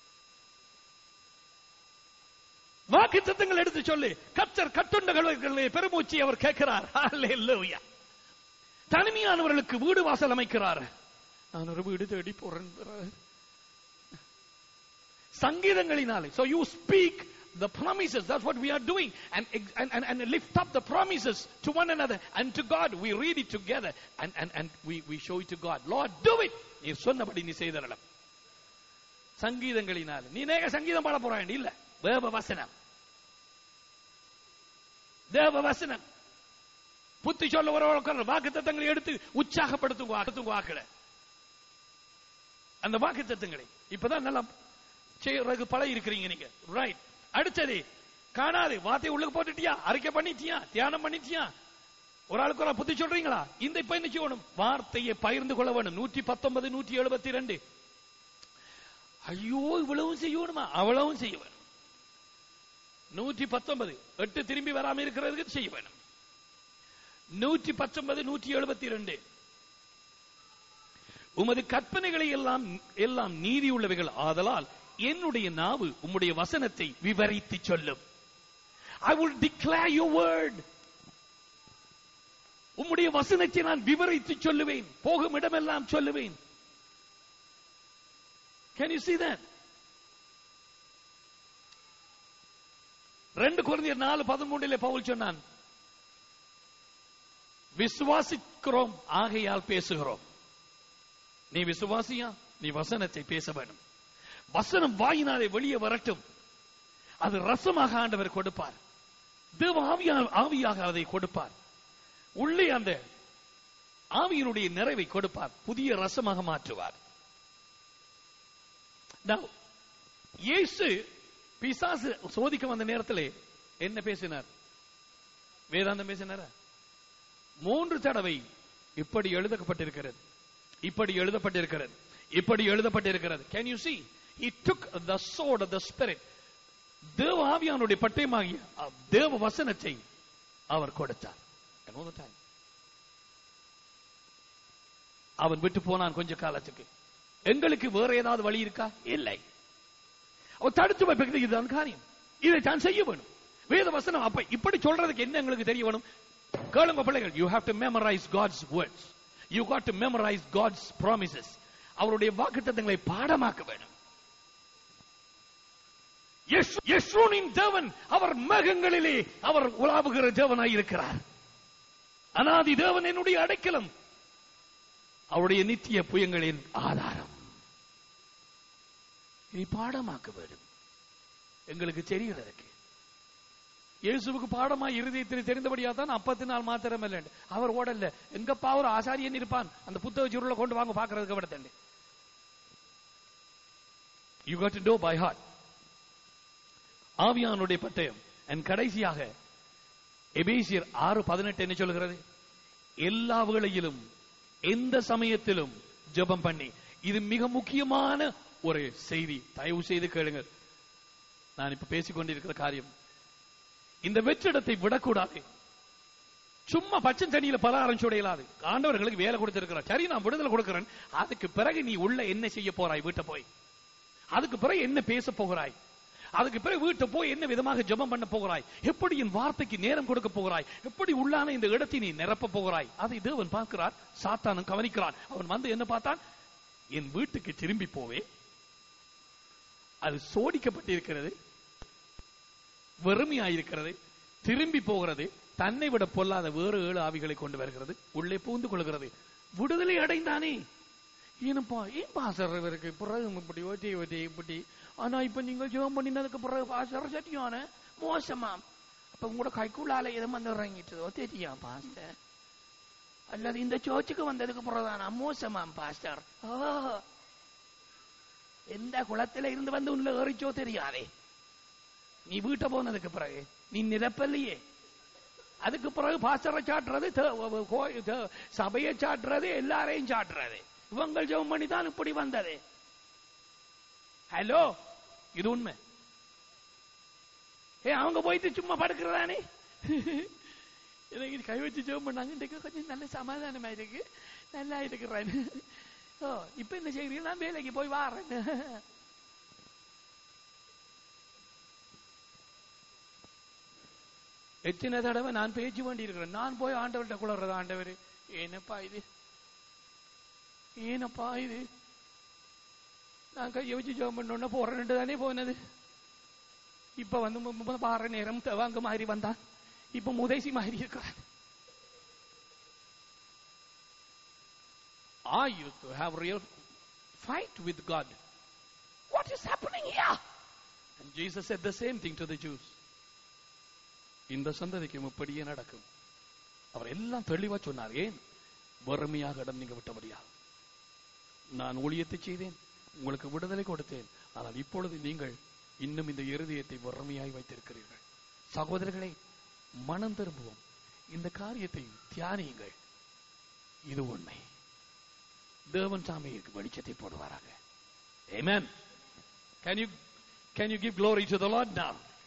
வாக்கு தத்தங்கள் எடுத்து சொல்லு கத்தர் கட்டுண்டகளை பெருமூச்சி அவர் கேட்கிறார் Hallelujah. தனிமையானவர்களுக்கு வீடு வாசல் அமைக்கிறார் நான் ஒரு வீடு தேடி போறேன் சங்கீதங்களினாலே so you speak the promises that's what we are doing and, and, and, and lift up the promises to one another and to God we read it together and, and, and we, we show it to God Lord do it நீ சொன்னபடி நீ செய்தரலாம் சங்கீதங்களினால் நீ நேக சங்கீதம் பாட போறாய் இல்ல தேவ வசனம் தேவ வசனம் புத்தி சொல்ல ஒரு வாக்கு தத்தங்களை எடுத்து உற்சாகப்படுத்துங்க வாக்குல அந்த வாக்கு தத்தங்களை இப்பதான் நல்லா செய்யறதுக்கு பழகி இருக்கிறீங்க நீங்க ரைட் அடுத்தது காணாது வார்த்தை உள்ளுக்கு போட்டுட்டியா அறிக்கை பண்ணிட்டியா தியானம் பண்ணிட்டியா ஒரு ஆளுக்கு ஒரு ஆள் புத்தி சொல்றீங்களா இந்த இப்ப என்ன செய்யணும் வார்த்தையை பகிர்ந்து கொள்ள வேண்டும் நூற்றி பத்தொன்பது நூற்றி எழுபத்தி ரெண்டு ஐயோ இவ்வளவும் செய்யணுமா அவ்வளவும் செய்ய வேணும் நூற்றி பத்தொன்பது எட்டு திரும்பி வராம இருக்கிறதுக்கு செய்ய வேணும் நூற்றி பத்தொன்பது நூற்றி எழுபத்தி ரெண்டு உமது கற்பனைகளை எல்லாம் எல்லாம் நீதி உள்ளவைகள் ஆதலால் என்னுடைய நாவு உம்முடைய வசனத்தை விவரித்து சொல்லும் ஐ will declare your word உம்முடைய வசனத்தை நான் விவரித்து சொல்லுவேன் போகும் இடமெல்லாம் சொல்லுவேன் Can you see that? ரெண்டு குழந்தையர் நாலு பதிமூன்றிலே பவுல் சொன்னான் விசுவாசிக்கிறோம் ஆகையால் பேசுகிறோம் நீ விசுவாசியா நீ வசனத்தை பேச வேண்டும் வசனம் வாயினாலே வெளியே வரட்டும் அது ரசமாக ஆண்டவர் கொடுப்பார் தேவ ஆவியா ஆவியாக அதை கொடுப்பார் உள்ளே அந்த ஆவியினுடைய நிறைவை கொடுப்பார் புதிய ரசமாக மாற்றுவார் Now, இயேசு பிசாசு சோதிக்க வந்த நேரத்தில் என்ன பேசினார் வேதாந்தம் பேசினாரா மூன்று தடவை இப்படி எழுதப்பட்டிருக்கிறது இப்படி எழுதப்பட்டிருக்கிறது இப்படி எழுதப்பட்டிருக்கிறது can you see he took the sword of the spirit தேவ ஆவியானுடைய பட்டயமாகிய அ- தேவ வசனத்தை அவர் கொடுத்தார் And all the time. அவன் விட்டு போனான் கொஞ்ச காலத்துக்கு எங்களுக்கு வேற ஏதாவது வழி இருக்கா இல்லை அவன் தடுத்து வைப்பது இதுதான் காரியம் இதை தான் செய்ய வேணும் வேத வசனம் அப்ப இப்படி சொல்றதுக்கு என்ன எங்களுக்கு தெரிய வேணும் கேளுங்க பிள்ளைகள் you have to memorize God's words you got to memorize God's promises அவருடைய வாக்குத்தத்தங்களை பாடமாக்க வேண்டும் யெஷு- யெஷூனின் தேவன் அவர் மேகங்களிலே அவர் உலாவுகிற தேவனாய் இருக்கிறார் அனாதி தேவன் என்னுடைய அடைக்கலம் அவருடைய நித்திய புயங்களின் ஆதாரம் இதை பாடமாக்க வேண்டும் எங்களுக்கு தெரிகிறதுக்கு இயேசுவுக்கு பாடமா இருதயத்தில் தெரிந்தபடியா தான் அப்பத்தினால் மாத்திரம் இல்லை அவர் ஓடல்ல எங்கப்பா ஒரு ஆசாரியன் இருப்பான் அந்த புத்தக சுருளை கொண்டு வாங்க பாக்குறதுக்கு விடத்தண்டு you got to know by heart ஆவியானுடைய பட்டயம் and கடைசியாக எபேசியர் ஆறு பதினெட்டு என்ன சொல்கிறது எல்லா வேளையிலும் எந்த சமயத்திலும் ஜெபம் பண்ணி இது மிக முக்கியமான ஒரு செய்தி தயவு செய்து கேளுங்கள் நான் இப்ப பேசிக் கொண்டிருக்கிற காரியம் இந்த வெற்றிடத்தை விடக்கூடாது சும்மா பச்சை தண்ணியில பலகாரம் சுடையலாது ஆண்டவர்களுக்கு வேலை கொடுத்திருக்கிறார் சரி நான் விடுதலை கொடுக்கிறேன் அதுக்கு பிறகு நீ உள்ள என்ன செய்ய போறாய் வீட்டை போய் அதுக்கு பிறகு என்ன பேச போகிறாய் அதுக்கு பிறகு வீட்டை போய் என்ன விதமாக ஜெபம் பண்ண போகிறாய் எப்படி என் வார்த்தைக்கு நேரம் கொடுக்க போகிறாய் எப்படி உள்ளான இந்த இடத்தை நீ நிரப்ப போகிறாய் அதை தேவன் பார்க்கிறார் சாத்தானும் கவனிக்கிறான் அவன் வந்து என்ன பார்த்தான் என் வீட்டுக்கு திரும்பி போவே அது சோடிக்கப்பட்டிருக்கிறது வெறுமையாயிருக்கிறது திரும்பி போகிறது தன்னை விட பொல்லாத வேறு ஏழு ஆவிகளை கொண்டு வருகிறது உள்ளே பூந்து கொள்கிறது விடுதலை அடைந்தானே ஏனப்பா ஏன் பாசர் இவருக்கு பிறகு இப்படி ஓட்டி ஓட்டி இப்படி ஆனா இப்ப நீங்க ஜெபம் பண்ணினதுக்கு பிறகு பாசர் சட்டியான மோசமாம் அப்ப உங்களோட கைக்குள்ளால எதுவும் வந்து இறங்கிட்டதோ தெரியா பாஸ்டர் அல்லது இந்த சோச்சுக்கு வந்ததுக்கு பிறகுதானா மோசமாம் பாஸ்டர் ஓ எந்த குளத்துல இருந்து வந்து உள்ள ஏறிச்சோ தெரியாதே நீ வீட்டை போனதுக்கு பிறகு நீ நிரப்பலையே அதுக்கு பிறகு பாஸ்டரை சாட்டுறது தே- வ- கோ- தே- சபையை சாட்டுறது எல்லாரையும் சாட்டுறது இவங்கள் ஜெபம் பண்ணி தான் இப்படி வந்தது ஹலோ இது உண்மை ஏ அவங்க போயிட்டு சும்மா படுக்கிறதானே எனக்கு இது கை வச்சு ஜெபம் பண்ணாங்க இன்றைக்கு கொஞ்சம் நல்ல சமாதானமா இருக்கு நல்லா இருக்கிறேன் ஓ இப்ப என்ன செய்கிறீங்க நான் வேலைக்கு போய் வாரேன் எத்தனை தடவை நான் பேச்சு வேண்டி இருக்கிறேன் நான் போய் ஆண்டவர்கிட்ட குளறது ஆண்டவர் ஏனப்பா இது ஏனப்பா இது நான் கையை வச்சு ஜெபம் பண்ணோன்னு போறேன்ட்டு தானே போனது இப்ப வந்து மு- மு- பாறை நேரம் வாங்க மாதிரி வந்தான் இப்ப முதைசி மாதிரி இருக்கிறான் I used to have real fight with God. What is happening here? And Jesus said the same thing to the Jews. இந்த சந்ததிக்கு இப்படியே நடக்கும் அவர் எல்லாம் தெளிவா சொன்னார் ஏன் வறுமையாக இடம் நீங்க விட்டபடியா நான் ஊழியத்தை செய்தேன் உங்களுக்கு விடுதலை கொடுத்தேன் ஆனால் இப்பொழுது நீங்கள் இன்னும் இந்த இருதயத்தை வறுமையாய் வைத்திருக்கிறீர்கள் சகோதரர்களே மனம் திரும்புவோம் இந்த காரியத்தை தியானியுங்கள் இது உண்மை தேவன் சாமிக்கு வெளிச்சத்தை போடுவாராக Amen. Can you can you give glory to the Lord now?